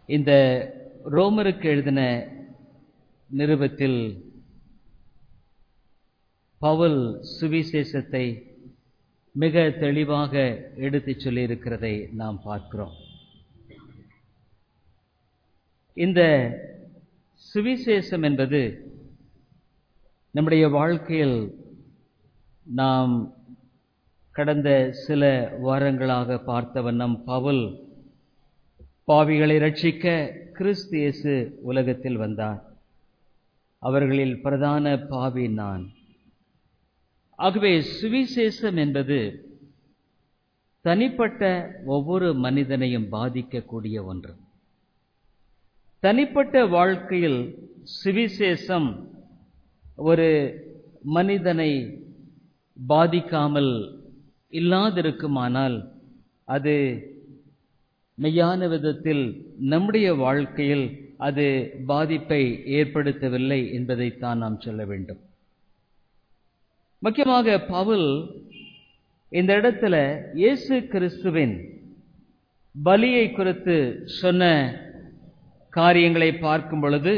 இந்த ரோமருக்கு எழுதின நிருபத்தில் பவுல் சுவிசேஷத்தை மிக தெளிவாக எடுத்துச் சொல்லியிருக்கிறதை நாம் பார்க்கிறோம் இந்த சுவிசேஷம் என்பது நம்முடைய வாழ்க்கையில் நாம் கடந்த சில வாரங்களாக பார்த்த வண்ணம் பவுல் பாவிகளை ரட்சிக்க கிறிஸ்து இயேசு உலகத்தில் வந்தார் அவர்களில் பிரதான பாவி நான் ஆகவே சுவிசேஷம் என்பது தனிப்பட்ட ஒவ்வொரு மனிதனையும் பாதிக்கக்கூடிய ஒன்று தனிப்பட்ட வாழ்க்கையில் சுவிசேஷம் ஒரு மனிதனை பாதிக்காமல் இல்லாதிருக்குமானால் அது மெய்யான விதத்தில் நம்முடைய வாழ்க்கையில் அது பாதிப்பை ஏற்படுத்தவில்லை என்பதைத்தான் நாம் சொல்ல வேண்டும் முக்கியமாக பவுல் இந்த இடத்துல இயேசு கிறிஸ்துவின் பலியை குறித்து சொன்ன காரியங்களை பார்க்கும் பொழுது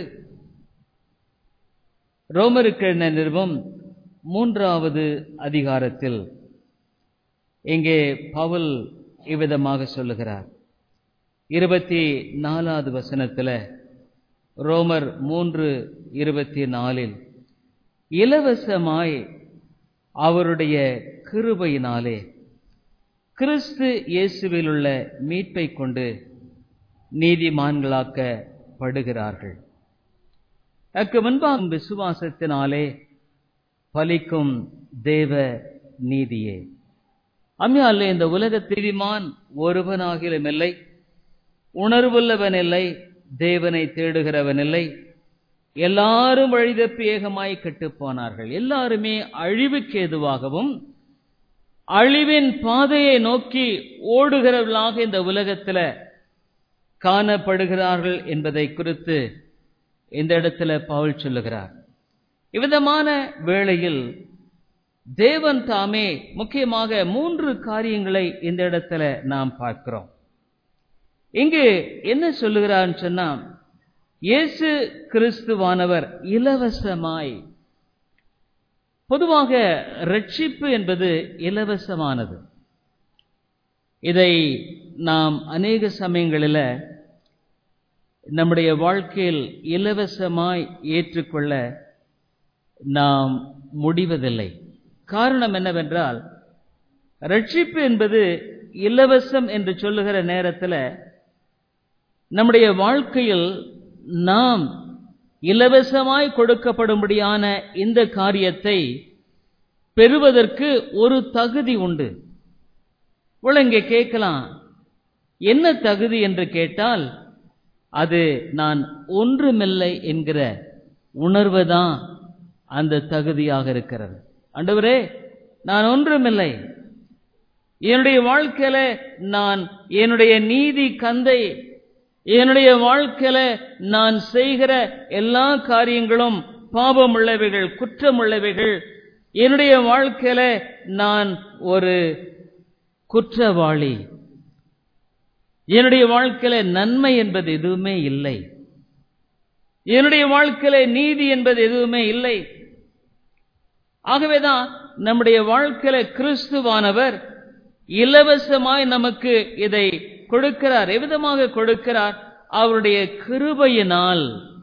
ரோமருக்கு நிறுவம் மூன்றாவது அதிகாரத்தில் இங்கே பவுல் இவ்விதமாக சொல்லுகிறார் இருபத்தி நாலாவது வசனத்தில் ரோமர் மூன்று இருபத்தி நாலில் இலவசமாய் அவருடைய கிருபையினாலே கிறிஸ்து இயேசுவில் உள்ள மீட்பை கொண்டு நீதிமான்களாக்கப்படுகிறார்கள் அதற்கு முன்பாக விசுவாசத்தினாலே பலிக்கும் தேவ நீதியே அம்மையாலே இந்த உலக நீதிமான் ஒருவனாகிலும் இல்லை உணர்வுள்ளவன் இல்லை தேவனை தேடுகிறவன் இல்லை எல்லாரும் வழிதப்பி ஏகமாய் கெட்டுப்போனார்கள் எல்லாருமே அழிவுக்கு ஏதுவாகவும் அழிவின் பாதையை நோக்கி ஓடுகிறவர்களாக இந்த உலகத்தில் காணப்படுகிறார்கள் என்பதை குறித்து இந்த இடத்துல பவுல் சொல்லுகிறார் இவ்விதமான வேளையில் தேவன் தாமே முக்கியமாக மூன்று காரியங்களை இந்த இடத்துல நாம் பார்க்கிறோம் இங்கு என்ன சொல்லுகிறான்னு சொன்னா இயேசு கிறிஸ்துவானவர் இலவசமாய் பொதுவாக ரட்சிப்பு என்பது இலவசமானது இதை நாம் அநேக சமயங்களில் நம்முடைய வாழ்க்கையில் இலவசமாய் ஏற்றுக்கொள்ள நாம் முடிவதில்லை காரணம் என்னவென்றால் ரட்சிப்பு என்பது இலவசம் என்று சொல்லுகிற நேரத்தில் நம்முடைய வாழ்க்கையில் நாம் இலவசமாய் கொடுக்கப்படும்படியான இந்த காரியத்தை பெறுவதற்கு ஒரு தகுதி உண்டு இங்கே கேட்கலாம் என்ன தகுதி என்று கேட்டால் அது நான் ஒன்றுமில்லை என்கிற உணர்வு தான் அந்த தகுதியாக இருக்கிறது அண்டவரே நான் ஒன்றுமில்லை என்னுடைய வாழ்க்கையில நான் என்னுடைய நீதி கந்தை என்னுடைய வாழ்க்கையில நான் செய்கிற எல்லா காரியங்களும் பாவம் உள்ளவைகள் குற்றம் உள்ளவைகள் என்னுடைய வாழ்க்கையில நான் ஒரு குற்றவாளி என்னுடைய வாழ்க்கையில நன்மை என்பது எதுவுமே இல்லை என்னுடைய வாழ்க்கையில நீதி என்பது எதுவுமே இல்லை ஆகவேதான் நம்முடைய வாழ்க்கையில கிறிஸ்துவானவர் இலவசமாய் நமக்கு இதை கொடுக்கிறார் எவ்விதமாக கொடுக்கிறார் அவருடைய கிருபையினால்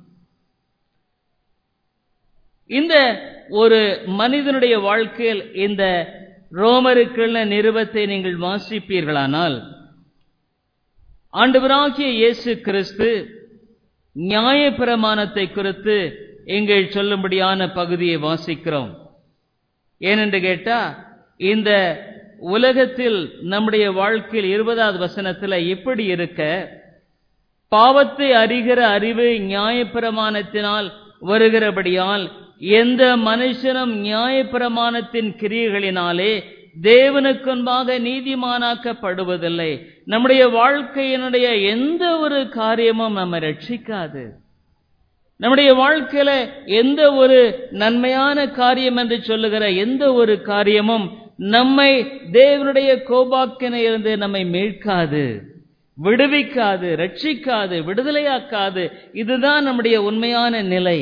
இந்த ஒரு மனிதனுடைய வாழ்க்கையில் இந்த ரோமருக்குள்ள நிருபத்தை நீங்கள் வாசிப்பீர்களானால் ஆண்டவராகிய இயேசு கிறிஸ்து நியாய பிரமாணத்தை குறித்து எங்கள் சொல்லும்படியான பகுதியை வாசிக்கிறோம் ஏனென்று கேட்டா இந்த உலகத்தில் நம்முடைய வாழ்க்கையில் இருபதாவது வசனத்தில் எப்படி இருக்க பாவத்தை அறிகிற அறிவு நியாயப்பிரமாணத்தினால் வருகிறபடியால் எந்த மனுஷனும் நியாயப்பிரமாணத்தின் கிரியைகளினாலே தேவனுக்கு முன்பாக நீதிமானாக்கப்படுவதில்லை நம்முடைய வாழ்க்கையினுடைய எந்த ஒரு காரியமும் நம்ம ரட்சிக்காது நம்முடைய வாழ்க்கையில எந்த ஒரு நன்மையான காரியம் என்று சொல்லுகிற எந்த ஒரு காரியமும் நம்மை தேவனுடைய கோபாக்கினை இருந்து நம்மை மீட்காது விடுவிக்காது ரட்சிக்காது விடுதலையாக்காது இதுதான் நம்முடைய உண்மையான நிலை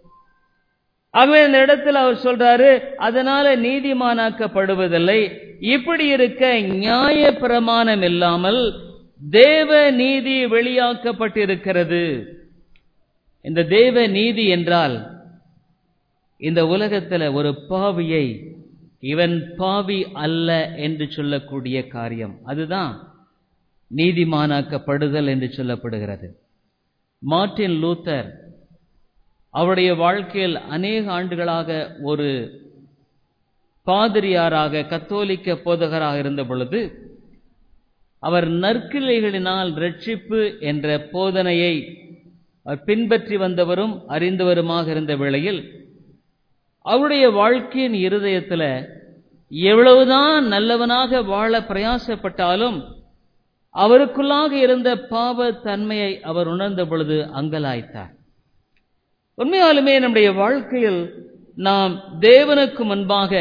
ஆகவே இந்த இடத்துல அவர் சொல்றாரு அதனால நீதிமானாக்கப்படுவதில்லை இப்படி இருக்க நியாய பிரமாணம் இல்லாமல் தேவ நீதி வெளியாக்கப்பட்டிருக்கிறது இந்த தேவ நீதி என்றால் இந்த உலகத்துல ஒரு பாவியை இவன் பாவி அல்ல என்று சொல்லக்கூடிய காரியம் அதுதான் நீதிமானாக்கப்படுதல் என்று சொல்லப்படுகிறது மார்ட்டின் லூத்தர் அவருடைய வாழ்க்கையில் அநேக ஆண்டுகளாக ஒரு பாதிரியாராக கத்தோலிக்க போதகராக இருந்த பொழுது அவர் நற்கிளைகளினால் ரட்சிப்பு என்ற போதனையை பின்பற்றி வந்தவரும் அறிந்தவருமாக இருந்த வேளையில் அவருடைய வாழ்க்கையின் இருதயத்தில் எவ்வளவுதான் நல்லவனாக வாழ பிரயாசப்பட்டாலும் அவருக்குள்ளாக இருந்த பாவ தன்மையை அவர் உணர்ந்த பொழுது அங்கலாய்த்தார் உண்மையாலுமே நம்முடைய வாழ்க்கையில் நாம் தேவனுக்கு முன்பாக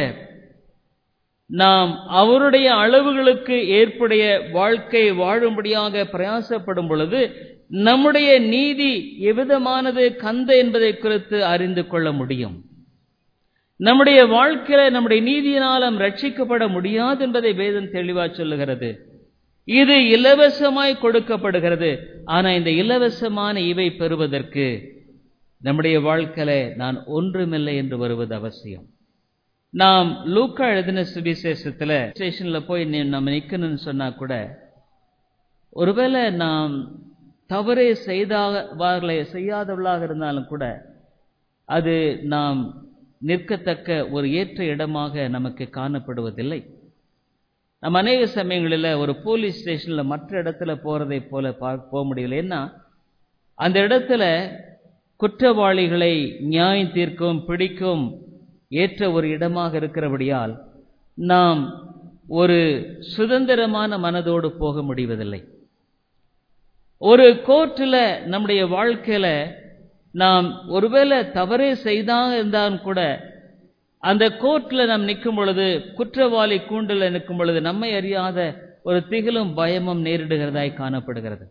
நாம் அவருடைய அளவுகளுக்கு ஏற்புடைய வாழ்க்கை வாழும்படியாக பிரயாசப்படும் பொழுது நம்முடைய நீதி எவ்விதமானது கந்த என்பதை குறித்து அறிந்து கொள்ள முடியும் நம்முடைய வாழ்க்கையில நம்முடைய நீதியினாலும் ரட்சிக்கப்பட முடியாது என்பதை வேதம் தெளிவா சொல்லுகிறது இது இலவசமாய் கொடுக்கப்படுகிறது ஆனா இந்த இலவசமான இவை பெறுவதற்கு நம்முடைய வாழ்க்கையில நான் ஒன்றுமில்லை என்று வருவது அவசியம் நாம் லூக்கா எழுதின சுவிசேஷத்துல ஸ்டேஷன்ல போய் நம்ம நிக்கணும்னு சொன்னா கூட ஒருவேளை நாம் தவறே செய்தவர்களை செய்யாதவர்களாக இருந்தாலும் கூட அது நாம் நிற்கத்தக்க ஒரு ஏற்ற இடமாக நமக்கு காணப்படுவதில்லை நம்ம அநேக சமயங்களில் ஒரு போலீஸ் ஸ்டேஷன்ல மற்ற இடத்துல போறதை போல போக முடியல ஏன்னா அந்த இடத்துல குற்றவாளிகளை நியாயம் தீர்க்கவும் பிடிக்கும் ஏற்ற ஒரு இடமாக இருக்கிறபடியால் நாம் ஒரு சுதந்திரமான மனதோடு போக முடிவதில்லை ஒரு கோர்ட்டில் நம்முடைய வாழ்க்கையில நாம் ஒருவேளை தவறே செய்தா இருந்தாலும் கூட அந்த கோர்ட்ல நாம் நிற்கும் பொழுது குற்றவாளி கூண்டில் நிற்கும் பொழுது நம்மை அறியாத ஒரு திகிலும் பயமும் நேரிடுகிறதாய் காணப்படுகிறது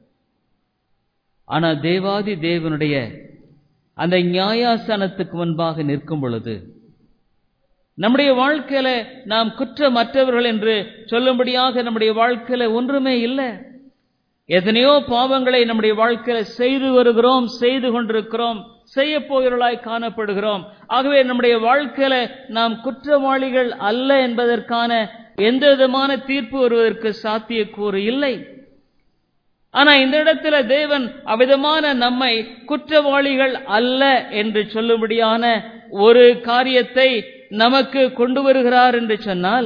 ஆனா தேவாதி தேவனுடைய அந்த நியாயாசனத்துக்கு முன்பாக நிற்கும் பொழுது நம்முடைய வாழ்க்கையில நாம் குற்றமற்றவர்கள் என்று சொல்லும்படியாக நம்முடைய வாழ்க்கையில ஒன்றுமே இல்லை எத்தனையோ பாவங்களை நம்முடைய வாழ்க்கையில செய்து வருகிறோம் செய்து கொண்டிருக்கிறோம் செய்ய போகிறவர்களாய் காணப்படுகிறோம் ஆகவே நம்முடைய வாழ்க்கையில நாம் குற்றவாளிகள் அல்ல என்பதற்கான எந்த விதமான தீர்ப்பு வருவதற்கு சாத்தியக்கூறு இல்லை ஆனா இந்த இடத்துல தேவன் அவ்விதமான நம்மை குற்றவாளிகள் அல்ல என்று சொல்லும்படியான ஒரு காரியத்தை நமக்கு கொண்டு வருகிறார் என்று சொன்னால்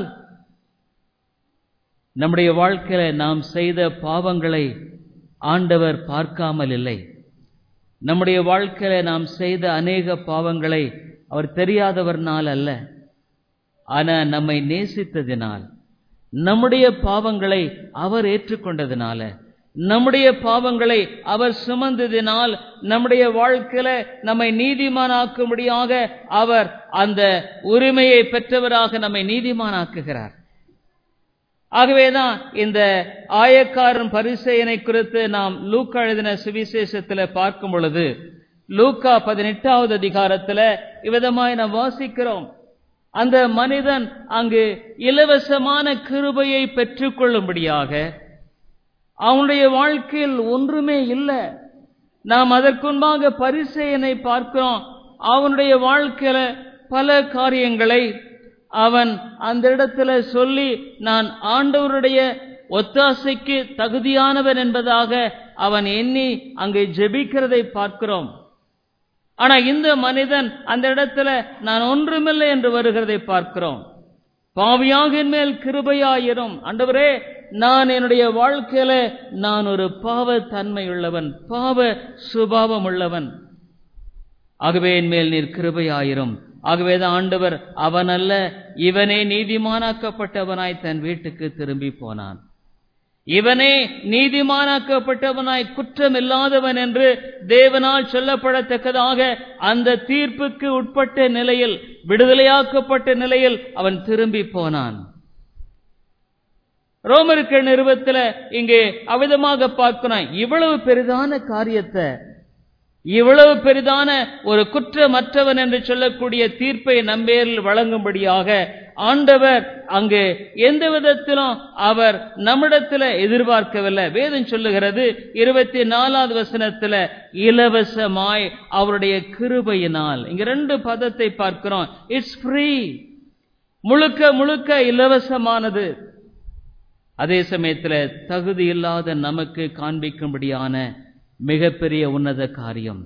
நம்முடைய வாழ்க்கையில நாம் செய்த பாவங்களை ஆண்டவர் பார்க்காமல் இல்லை நம்முடைய வாழ்க்கையில நாம் செய்த அநேக பாவங்களை அவர் தெரியாதவர்னால் அல்ல ஆனா நம்மை நேசித்ததினால் நம்முடைய பாவங்களை அவர் ஏற்றுக்கொண்டதினால நம்முடைய பாவங்களை அவர் சுமந்ததினால் நம்முடைய வாழ்க்கையில நம்மை நீதிமானாக்கும்படியாக அவர் அந்த உரிமையை பெற்றவராக நம்மை நீதிமானாக்குகிறார் ஆகவேதான் இந்த ஆயக்காரன் பரிசெயனை குறித்து நாம் லூக்கா எழுதின சுவிசேஷத்துல பார்க்கும் பொழுது லூக்கா பதினெட்டாவது அதிகாரத்துல இவ்விதமாய் நாம் வாசிக்கிறோம் அந்த மனிதன் அங்கு இலவசமான கிருபையை பெற்றுக்கொள்ளும்படியாக அவனுடைய வாழ்க்கையில் ஒன்றுமே இல்லை நாம் அதற்குன்பாக பரிசெயனை பார்க்கிறோம் அவனுடைய வாழ்க்கையில பல காரியங்களை அவன் அந்த இடத்துல சொல்லி நான் ஆண்டவருடைய ஒத்தாசைக்கு தகுதியானவன் என்பதாக அவன் எண்ணி அங்கே ஜெபிக்கிறதை பார்க்கிறோம் ஆனா இந்த மனிதன் அந்த இடத்துல நான் ஒன்றுமில்லை என்று வருகிறதை பார்க்கிறோம் பாவியாக மேல் கிருபையாயிரும் ஆண்டவரே நான் என்னுடைய வாழ்க்கையில நான் ஒரு பாவ தன்மை உள்ளவன் பாவ சுபாவம் உள்ளவன் ஆகவே என் மேல் நீர் கிருபையாயிரும் ஆகவேதான் ஆண்டவர் அவன் அல்ல இவனே நீதிமானாக்கப்பட்டவனாய் தன் வீட்டுக்கு திரும்பி போனான் இவனே நீதிமானாக்கப்பட்டவனாய் குற்றம் இல்லாதவன் என்று தேவனால் சொல்லப்படத்தக்கதாக அந்த தீர்ப்புக்கு உட்பட்ட நிலையில் விடுதலையாக்கப்பட்ட நிலையில் அவன் திரும்பி போனான் ரோமருக்கு நிறுவத்துல இங்கே அவிதமாக பார்க்கிறோம் இவ்வளவு பெரிதான காரியத்தை இவ்வளவு பெரிதான ஒரு குற்றமற்றவன் என்று சொல்லக்கூடிய தீர்ப்பை நம்பேரில் வழங்கும்படியாக ஆண்டவர் அங்கு எந்த விதத்திலும் அவர் நம்மிடத்தில் எதிர்பார்க்கவில்லை வேதம் சொல்லுகிறது இருபத்தி நாலாவது வசனத்துல இலவசமாய் அவருடைய கிருபையினால் இங்க ரெண்டு பதத்தை பார்க்கிறோம் இட்ஸ் ஃப்ரீ முழுக்க முழுக்க இலவசமானது அதே சமயத்தில் தகுதி இல்லாத நமக்கு காண்பிக்கும்படியான மிகப்பெரிய உன்னத காரியம்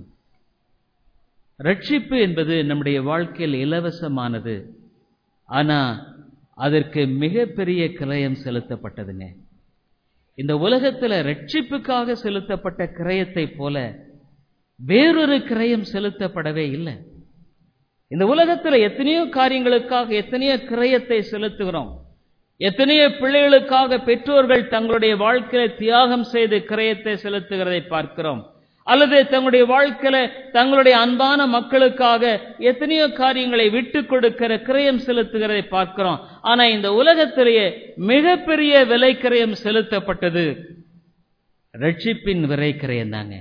ரட்சிப்பு என்பது நம்முடைய வாழ்க்கையில் இலவசமானது ஆனா அதற்கு மிகப்பெரிய கிரயம் செலுத்தப்பட்டதுங்க இந்த உலகத்துல ரட்சிப்புக்காக செலுத்தப்பட்ட கிரயத்தை போல வேறொரு கிரயம் செலுத்தப்படவே இல்லை இந்த உலகத்துல எத்தனையோ காரியங்களுக்காக எத்தனையோ கிரயத்தை செலுத்துகிறோம் எத்தனையோ பிள்ளைகளுக்காக பெற்றோர்கள் தங்களுடைய வாழ்க்கையில தியாகம் செய்து கிரயத்தை செலுத்துகிறதை பார்க்கிறோம் அல்லது தங்களுடைய வாழ்க்கையில தங்களுடைய அன்பான மக்களுக்காக எத்தனையோ காரியங்களை விட்டு கொடுக்கிற கிரயம் செலுத்துகிறதை பார்க்கிறோம் ஆனா இந்த உலகத்திலேயே மிகப்பெரிய விலை கிரயம் செலுத்தப்பட்டது ரட்சிப்பின் விலை கிரயம் தாங்க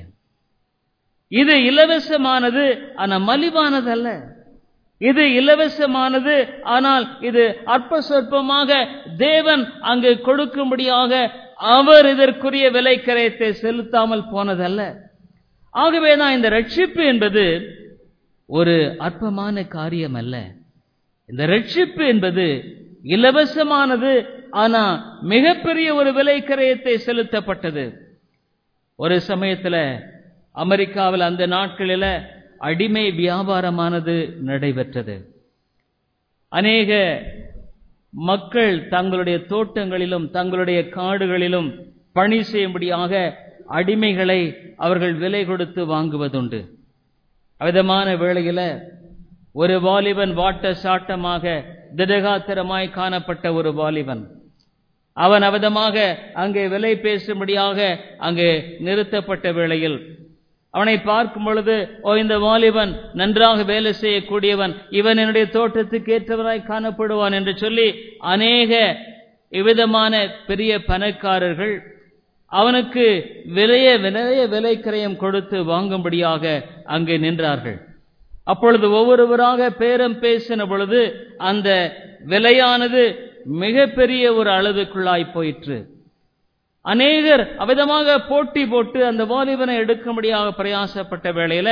இது இலவசமானது ஆனா மலிவானது அல்ல இது இலவசமானது ஆனால் இது அற்ப சொற்பமாக தேவன் அங்கு கொடுக்கும்படியாக அவர் இதற்குரிய விலை கரையத்தை செலுத்தாமல் போனதல்ல ஆகவேதான் இந்த ரட்சிப்பு என்பது ஒரு அற்பமான காரியம் அல்ல இந்த ரட்சிப்பு என்பது இலவசமானது ஆனா மிகப்பெரிய ஒரு விலை கரையத்தை செலுத்தப்பட்டது ஒரு சமயத்துல அமெரிக்காவில் அந்த நாட்களில அடிமை வியாபாரமானது நடைபெற்றது அநேக மக்கள் தங்களுடைய தோட்டங்களிலும் தங்களுடைய காடுகளிலும் பணி செய்யும்படியாக அடிமைகளை அவர்கள் விலை கொடுத்து வாங்குவதுண்டு அவிதமான வேளையில ஒரு வாலிபன் வாட்ட சாட்டமாக திடகாத்திரமாய் காணப்பட்ட ஒரு வாலிபன் அவன் அவதமாக அங்கே விலை பேசும்படியாக அங்கே நிறுத்தப்பட்ட வேளையில் அவனை பார்க்கும் பொழுது ஓ இந்த வாலிபன் நன்றாக வேலை செய்யக்கூடியவன் இவன் என்னுடைய தோட்டத்துக்கு ஏற்றவராய் காணப்படுவான் என்று சொல்லி அநேக இவ்விதமான பெரிய பணக்காரர்கள் அவனுக்கு விலைய விலைய விலை கிரயம் கொடுத்து வாங்கும்படியாக அங்கே நின்றார்கள் அப்பொழுது ஒவ்வொருவராக பேரம் பேசின பொழுது அந்த விலையானது மிகப்பெரிய ஒரு அளவுக்குள்ளாய் போயிற்று அநேகர் அவிதமாக போட்டி போட்டு அந்த வாலிபனை எடுக்கும்படியாக பிரயாசப்பட்ட வேளையில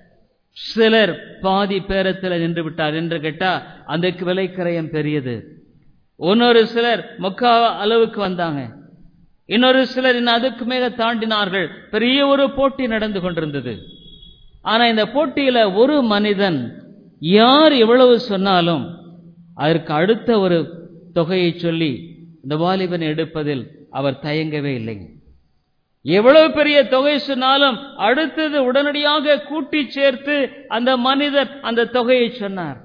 சிலர் பாதி பேரத்தில் நின்று விட்டார் என்று கேட்டா அந்த விலை கிரயம் பெரியது இன்னொரு சிலர் முக்கா அளவுக்கு வந்தாங்க இன்னொரு சிலர் இன்னும் அதுக்கு மேல தாண்டினார்கள் பெரிய ஒரு போட்டி நடந்து கொண்டிருந்தது ஆனா இந்த போட்டியில ஒரு மனிதன் யார் எவ்வளவு சொன்னாலும் அதற்கு அடுத்த ஒரு தொகையை சொல்லி இந்த வாலிபனை எடுப்பதில் அவர் தயங்கவே இல்லை எவ்வளவு பெரிய தொகை சொன்னாலும் அடுத்தது உடனடியாக கூட்டி சேர்த்து அந்த மனிதர் அந்த தொகையை சொன்னார்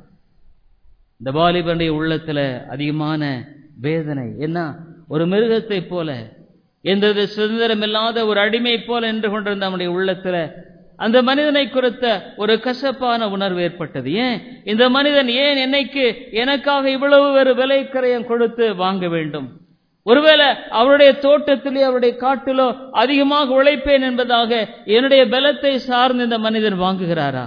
இந்த வாலிபனுடைய உள்ளத்துல அதிகமான வேதனை என்ன ஒரு மிருகத்தை போல எந்தவித சுதந்திரம் இல்லாத ஒரு அடிமை போல நின்று கொண்டிருந்த நம்முடைய உள்ளத்துல அந்த மனிதனை குறித்த ஒரு கசப்பான உணர்வு ஏற்பட்டது ஏன் இந்த மனிதன் ஏன் என்னைக்கு எனக்காக இவ்வளவு ஒரு விலை கரையம் கொடுத்து வாங்க வேண்டும் ஒருவேளை அவருடைய தோட்டத்திலே அவருடைய காட்டிலோ அதிகமாக உழைப்பேன் என்பதாக என்னுடைய பலத்தை சார்ந்து இந்த மனிதன் வாங்குகிறாரா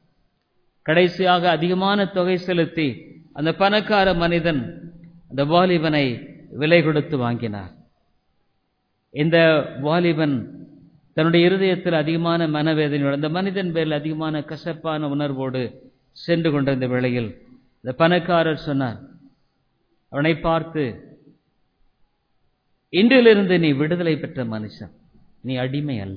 கடைசியாக அதிகமான தொகை செலுத்தி அந்த பணக்கார மனிதன் அந்த வாலிபனை விலை கொடுத்து வாங்கினார் இந்த வாலிபன் தன்னுடைய இருதயத்தில் அதிகமான மனவேதனையோடு அந்த மனிதன் பேரில் அதிகமான கசப்பான உணர்வோடு சென்று கொண்டிருந்த வேளையில் இந்த பணக்காரர் சொன்னார் அவனை பார்த்து இன்றிலிருந்து நீ விடுதலை பெற்ற மனுஷன் நீ அடிமை அல்ல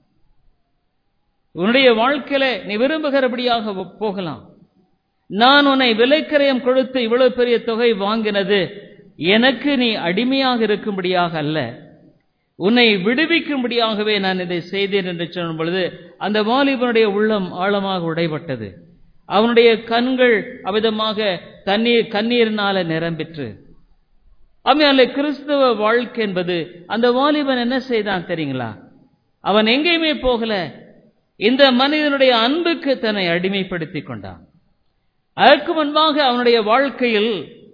உன்னுடைய வாழ்க்கையில நீ விரும்புகிறபடியாக போகலாம் நான் உன்னை விலைக்கரையம் கொடுத்து இவ்வளவு பெரிய தொகை வாங்கினது எனக்கு நீ அடிமையாக இருக்கும்படியாக அல்ல உன்னை விடுவிக்கும்படியாகவே நான் இதை செய்தேன் என்று சொன்ன பொழுது அந்த வாலிபனுடைய உள்ளம் ஆழமாக உடைபட்டது அவனுடைய கண்கள் அவிதமாக தண்ணீர் கண்ணீரினால நிரம்பிற்று அம்மையால கிறிஸ்தவ வாழ்க்கை என்பது அந்த வாலிபன் என்ன செய்தான் தெரியுங்களா அவன் எங்கேயுமே போகல இந்த மனிதனுடைய அன்புக்கு தன்னை அடிமைப்படுத்திக் கொண்டான் அதற்கு முன்பாக அவனுடைய வாழ்க்கையில்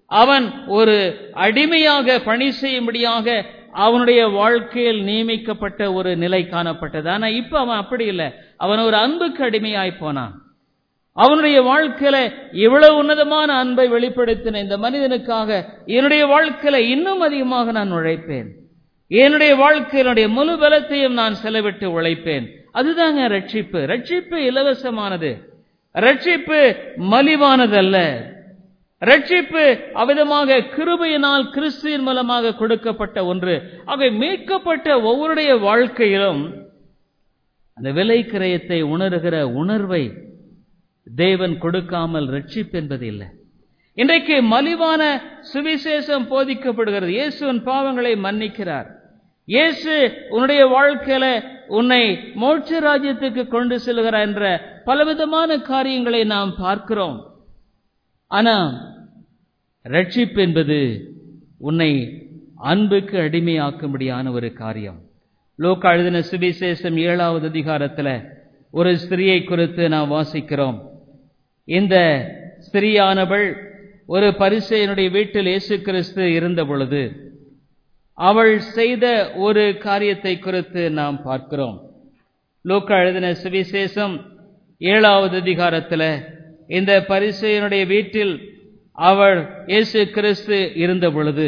அவன் ஒரு அடிமையாக பணி செய்யும்படியாக அவனுடைய வாழ்க்கையில் நியமிக்கப்பட்ட ஒரு நிலை காணப்பட்டது ஆனா இப்ப அவன் அப்படி இல்லை அவன் ஒரு அன்புக்கு அடிமையாய் போனான் அவனுடைய வாழ்க்கையில இவ்வளவு உன்னதமான அன்பை வெளிப்படுத்தின இந்த மனிதனுக்காக என்னுடைய வாழ்க்கையில இன்னும் அதிகமாக நான் உழைப்பேன் என்னுடைய வாழ்க்கையினுடைய முழு பலத்தையும் நான் செலவிட்டு உழைப்பேன் அதுதாங்க ரட்சிப்பு ரட்சிப்பு இலவசமானது ரட்சிப்பு மலிவானதல்ல ரட்சிப்பு அவ்விதமாக கிருபையினால் கிறிஸ்துவின் மூலமாக கொடுக்கப்பட்ட ஒன்று ஆக மீட்கப்பட்ட ஒவ்வொருடைய வாழ்க்கையிலும் அந்த விலை கிரயத்தை உணர்கிற உணர்வை தேவன் கொடுக்காமல் ரட்சிப்பு என்பது இல்லை இன்றைக்கு மலிவான சுவிசேஷம் போதிக்கப்படுகிறது இயேசுவின் பாவங்களை மன்னிக்கிறார் இயேசு உன்னுடைய வாழ்க்கையில உன்னை மோட்ச ராஜ்யத்துக்கு கொண்டு செல்கிறார் என்ற பலவிதமான காரியங்களை நாம் பார்க்கிறோம் ஆனா ரட்சிப்பு என்பது உன்னை அன்புக்கு அடிமையாக்கும்படியான ஒரு காரியம் லோக்கா எழுதின சுவிசேஷம் ஏழாவது அதிகாரத்துல ஒரு ஸ்திரியை குறித்து நாம் வாசிக்கிறோம் இந்த ஸ்திரியானவள் ஒரு பரிசையனுடைய வீட்டில் இயேசு கிறிஸ்து இருந்த பொழுது அவள் செய்த ஒரு காரியத்தை குறித்து நாம் பார்க்கிறோம் லோக்கா எழுதின சுவிசேஷம் ஏழாவது அதிகாரத்துல இந்த பரிசையனுடைய வீட்டில் அவள் இயேசு கிறிஸ்து இருந்த பொழுது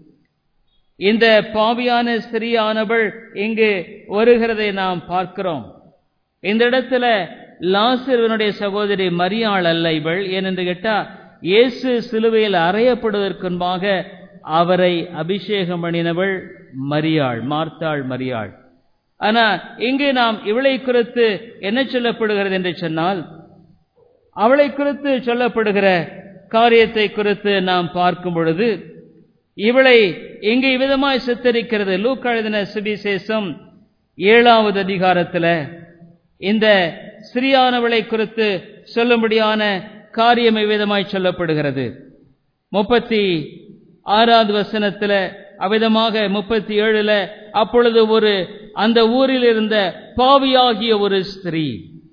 இந்த பாவியான ஸ்திரியானவள் இங்கு வருகிறதை நாம் பார்க்கிறோம் இந்த இடத்துல லாசருவனுடைய சகோதரி மரியாள் அல்ல இவள் ஏனென்று கேட்டா இயேசு சிலுவையில் அறையப்படுவதற்கு முன்பாக அவரை அபிஷேகம் பண்ணினவள் மரியாள் மார்த்தாள் மரியாள் ஆனா இங்கு நாம் இவளை குறித்து என்ன சொல்லப்படுகிறது என்று சொன்னால் அவளை குறித்து சொல்லப்படுகிற காரியத்தை குறித்து நாம் பார்க்கும் பொழுது இவளை இங்கு விதமாய் சித்தரிக்கிறது லூக் எழுதின சுவிசேஷம் ஏழாவது அதிகாரத்துல இந்த ஸ்ரீயானவளை குறித்து சொல்லும்படியான காரியம் இவ்விதமாய் சொல்லப்படுகிறது முப்பத்தி ஆறாவது வசனத்துல அவ்விதமாக முப்பத்தி ஏழுல அப்பொழுது ஒரு அந்த ஊரில் இருந்த பாவியாகிய ஒரு ஸ்திரீ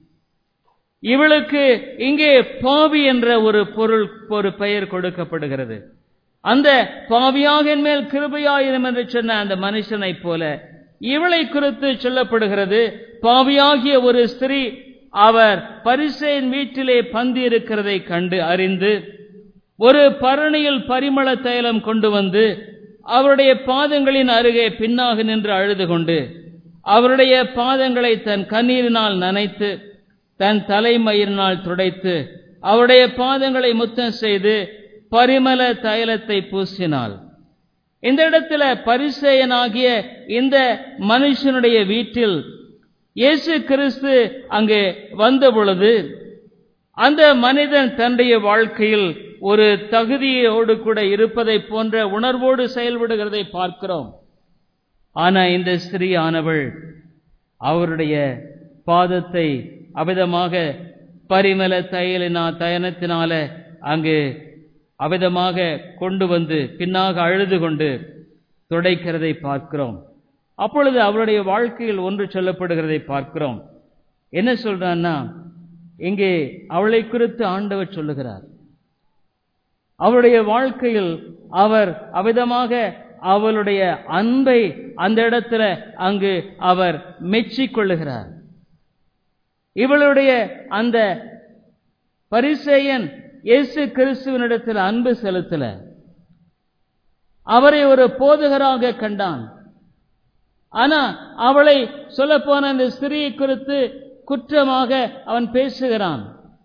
இவளுக்கு இங்கே பாவி என்ற ஒரு பொருள் ஒரு பெயர் கொடுக்கப்படுகிறது அந்த பாவியாக என் மேல் கிருபையாயிரம் என்று சொன்ன அந்த மனுஷனைப் போல இவளை குறித்து சொல்லப்படுகிறது பாவியாகிய ஒரு ஸ்திரீ அவர் பரிசேன் வீட்டிலே பந்தி இருக்கிறதை கண்டு அறிந்து ஒரு பரணியில் பரிமள தைலம் கொண்டு வந்து அவருடைய பாதங்களின் அருகே பின்னாக நின்று அழுது கொண்டு அவருடைய பாதங்களை தன் கண்ணீரினால் நனைத்து தன் தலைமயிரினால் துடைத்து அவருடைய பாதங்களை முத்தம் செய்து பரிமள தைலத்தை பூசினாள் இந்த இடத்துல பரிசேயனாகிய இந்த மனுஷனுடைய வீட்டில் இயேசு கிறிஸ்து அங்கே வந்த பொழுது அந்த மனிதன் தன்னுடைய வாழ்க்கையில் ஒரு தகுதியோடு கூட இருப்பதை போன்ற உணர்வோடு செயல்படுகிறதை பார்க்கிறோம் ஆனா இந்த ஸ்திரீ ஆனவள் அவருடைய பாதத்தை அவிதமாக பரிமல தையலினா தயனத்தினால அங்கு அவிதமாக கொண்டு வந்து பின்னாக அழுது கொண்டு துடைக்கிறதை பார்க்கிறோம் அப்பொழுது அவருடைய வாழ்க்கையில் ஒன்று சொல்லப்படுகிறதை பார்க்கிறோம் என்ன சொல்றான்னா இங்கே அவளை குறித்து ஆண்டவர் சொல்லுகிறார் அவருடைய வாழ்க்கையில் அவர் அவிதமாக அவளுடைய அன்பை அந்த இடத்துல அங்கு அவர் மெச்சிக் கொள்ளுகிறார் இவளுடைய அந்த பரிசேயன் இயேசு கிறிஸ்துவனிடத்தில் அன்பு செலுத்தல அவரை ஒரு போதகராக கண்டான் ஆனா அவளை சொல்ல போன அந்த ஸ்திரியை குறித்து குற்றமாக அவன் பேசுகிறான்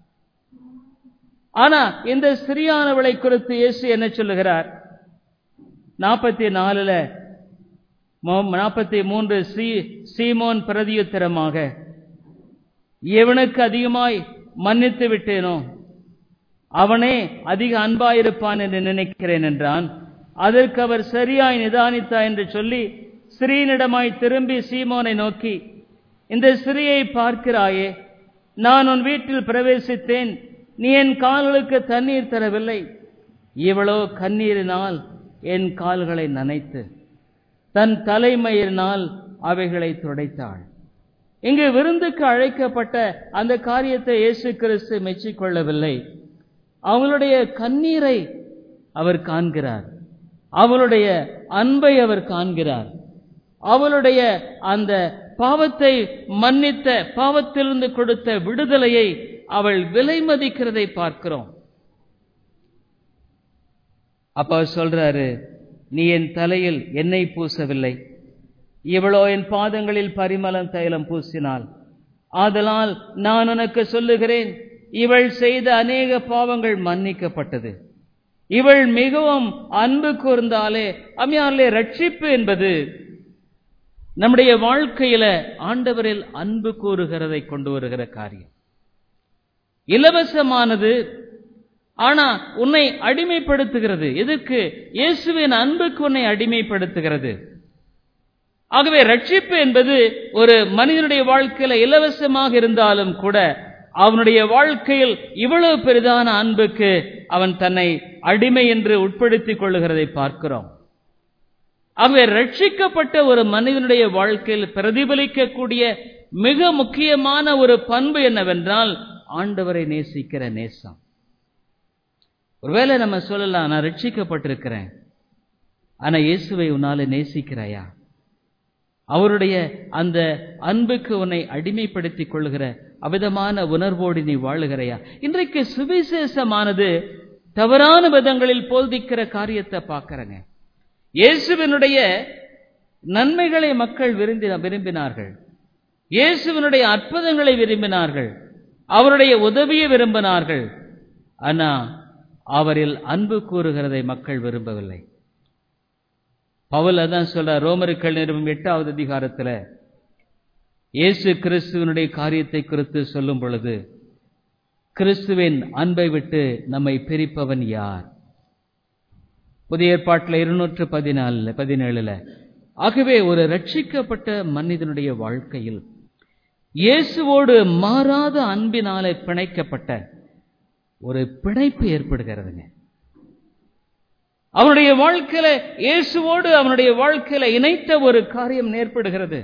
ஆனா இந்த ஸ்திரியானவளை குறித்து இயேசு என்ன சொல்லுகிறார் நாற்பத்தி நாலுல நாற்பத்தி மூன்று சி சீமோன் பிரதியுத்தரமாக எவனுக்கு அதிகமாய் மன்னித்து விட்டேனோ அவனே அதிக அன்பாயிருப்பான் என்று நினைக்கிறேன் என்றான் அதற்கு அவர் சரியாய் நிதானித்தா என்று சொல்லி ஸ்ரீனிடமாய் திரும்பி சீமோனை நோக்கி இந்த ஸ்திரியை பார்க்கிறாயே நான் உன் வீட்டில் பிரவேசித்தேன் நீ என் கால்களுக்கு தண்ணீர் தரவில்லை இவளோ கண்ணீரினால் என் கால்களை நனைத்து தன் தலைமயிரினால் அவைகளை துடைத்தாள் இங்கு விருந்துக்கு அழைக்கப்பட்ட அந்த காரியத்தை இயேசு கிறிஸ்து மெச்சிக்கொள்ளவில்லை அவங்களுடைய கண்ணீரை அவர் காண்கிறார் அவளுடைய அன்பை அவர் காண்கிறார் அவளுடைய அந்த பாவத்தை மன்னித்த பாவத்திலிருந்து கொடுத்த விடுதலையை அவள் விலை மதிக்கிறதை பார்க்கிறோம் அப்ப அவர் சொல்றாரு நீ என் தலையில் எண்ணெய் பூசவில்லை இவளோ என் பாதங்களில் பரிமளம் தைலம் பூசினாள் ஆதலால் நான் உனக்கு சொல்லுகிறேன் இவள் செய்த அநேக பாவங்கள் மன்னிக்கப்பட்டது இவள் மிகவும் அன்பு கூர்ந்தாலே அம்மையாலே ரட்சிப்பு என்பது நம்முடைய வாழ்க்கையில ஆண்டவரில் அன்பு கூறுகிறதை கொண்டு வருகிற காரியம் இலவசமானது ஆனா உன்னை அடிமைப்படுத்துகிறது எதற்கு இயேசுவின் அன்புக்கு உன்னை அடிமைப்படுத்துகிறது ஆகவே ரட்சிப்பு என்பது ஒரு மனிதனுடைய வாழ்க்கையில இலவசமாக இருந்தாலும் கூட அவனுடைய வாழ்க்கையில் இவ்வளவு பெரிதான அன்புக்கு அவன் தன்னை அடிமை என்று உட்படுத்திக் கொள்ளுகிறதை பார்க்கிறோம் ஆகவே ரட்சிக்கப்பட்ட ஒரு மனிதனுடைய வாழ்க்கையில் பிரதிபலிக்கக்கூடிய மிக முக்கியமான ஒரு பண்பு என்னவென்றால் ஆண்டவரை நேசிக்கிற நேசம் ஒருவேளை நம்ம சொல்லலாம் நான் ரட்சிக்கப்பட்டிருக்கிறேன் ஆனா இயேசுவை உன்னால நேசிக்கிறாயா அவருடைய அந்த அன்புக்கு உன்னை அடிமைப்படுத்திக் கொள்ளுகிற அவிதமான உணர்வோடு நீ வாழுகிறையா இன்றைக்கு சுவிசேஷமானது தவறான விதங்களில் போதிக்கிற காரியத்தை பார்க்கிறங்க இயேசுவினுடைய நன்மைகளை மக்கள் விரும்பி விரும்பினார்கள் இயேசுவினுடைய அற்புதங்களை விரும்பினார்கள் அவருடைய உதவியை விரும்பினார்கள் ஆனா அவரில் அன்பு கூறுகிறதை மக்கள் விரும்பவில்லை பவுல் அதான் சொல்ற ரோமருக்கள் நிறுவனம் எட்டாவது அதிகாரத்துல இயேசு கிறிஸ்துவனுடைய காரியத்தை குறித்து சொல்லும் பொழுது கிறிஸ்துவின் அன்பை விட்டு நம்மை பிரிப்பவன் யார் புதிய ஏற்பாட்டில் இருநூற்று பதினாலுல பதினேழுல ஆகவே ஒரு ரட்சிக்கப்பட்ட மனிதனுடைய வாழ்க்கையில் இயேசுவோடு மாறாத அன்பினாலே பிணைக்கப்பட்ட ஒரு பிணைப்பு ஏற்படுகிறதுங்க அவனுடைய வாழ்க்கையில இயேசுவோடு அவனுடைய வாழ்க்கையில இணைத்த ஒரு காரியம் ஏற்படுகிறது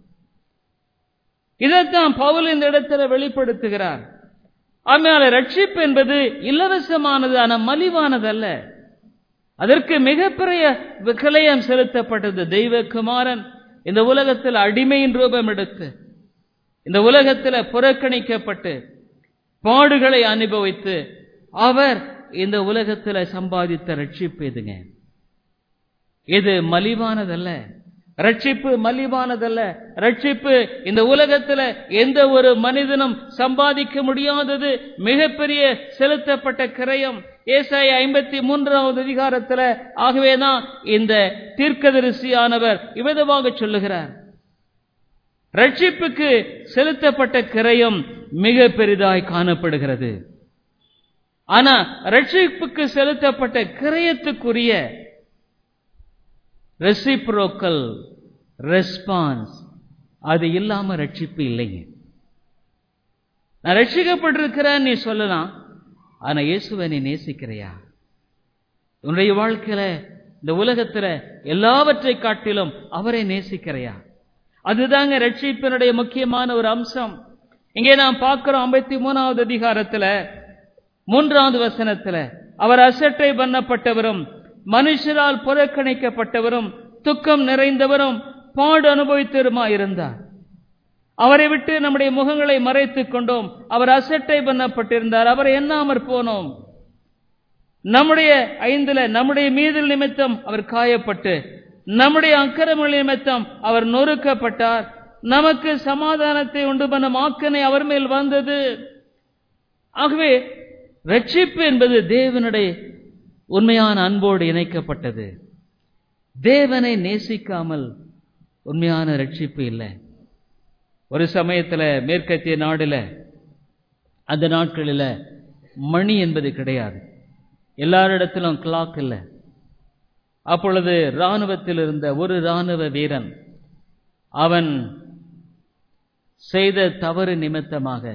இதைத்தான் பவுல் இந்த இடத்துல வெளிப்படுத்துகிறார் ஆமையால ரட்சிப்பு என்பது இலவசமானது ஆன மலிவானது அல்ல அதற்கு மிகப்பெரிய விகலயம் செலுத்தப்பட்டது தெய்வ குமாரன் இந்த உலகத்தில் அடிமையின் ரூபம் எடுத்து இந்த உலகத்தில் புறக்கணிக்கப்பட்டு பாடுகளை அனுபவித்து அவர் இந்த உலகத்தில் சம்பாதித்த ரட்சிப்பு எதுங்க இது மலிவானதல்ல ரட்சிப்பு மலிவானதல்ல ரட்சிப்பு இந்த உலகத்துல எந்த ஒரு மனிதனும் சம்பாதிக்க முடியாதது மிகப்பெரிய செலுத்தப்பட்ட கிரயம் ஏசாய ஐம்பத்தி மூன்றாவது அதிகாரத்துல ஆகவேதான் இந்த தீர்க்கதரிசியானவர் இவ்விதமாக சொல்லுகிறார் ரட்சிப்புக்கு செலுத்தப்பட்ட கிரயம் மிக பெரிதாய் காணப்படுகிறது ஆனா ரட்சிப்புக்கு செலுத்தப்பட்ட கிரயத்துக்குரிய ரெசிப்ரோக்கல் ரெஸ்பான்ஸ் அது இல்லாம ரட்சிப்பு இல்லைங்க நான் ரட்சிக்கப்பட்டிருக்கிறேன் நீ சொல்லலாம் ஆனா இயேசுவை நீ நேசிக்கிறையா உன்னுடைய வாழ்க்கையில இந்த உலகத்துல எல்லாவற்றை காட்டிலும் அவரை நேசிக்கிறையா அதுதாங்க ரட்சிப்பினுடைய முக்கியமான ஒரு அம்சம் இங்கே நாம் பார்க்கிறோம் ஐம்பத்தி மூணாவது அதிகாரத்துல மூன்றாவது வசனத்துல அவர் அசட்டை பண்ணப்பட்டவரும் மனுஷரால் புறக்கணிக்கப்பட்டவரும் துக்கம் நிறைந்தவரும் பாடு அனுபவித்தவருமா இருந்தார் அவரை விட்டு நம்முடைய முகங்களை மறைத்துக் கொண்டோம் அவர் அசட்டை பண்ணப்பட்டிருந்தார் அவரை எண்ணாமற் போனோம் நம்முடைய ஐந்துல நம்முடைய மீதில் நிமித்தம் அவர் காயப்பட்டு நம்முடைய அக்கிரமங்கள் நிமித்தம் அவர் நொறுக்கப்பட்டார் நமக்கு சமாதானத்தை உண்டு பண்ண மாக்கனை அவர் மேல் வந்தது ஆகவே ரட்சிப்பு என்பது தேவனுடைய உண்மையான அன்போடு இணைக்கப்பட்டது தேவனை நேசிக்காமல் உண்மையான ரட்சிப்பு இல்லை ஒரு சமயத்தில் மேற்கத்திய நாடுல அந்த நாட்களில் மணி என்பது கிடையாது எல்லாரிடத்திலும் கிளாக் இல்லை அப்பொழுது இராணுவத்தில் இருந்த ஒரு இராணுவ வீரன் அவன் செய்த தவறு நிமித்தமாக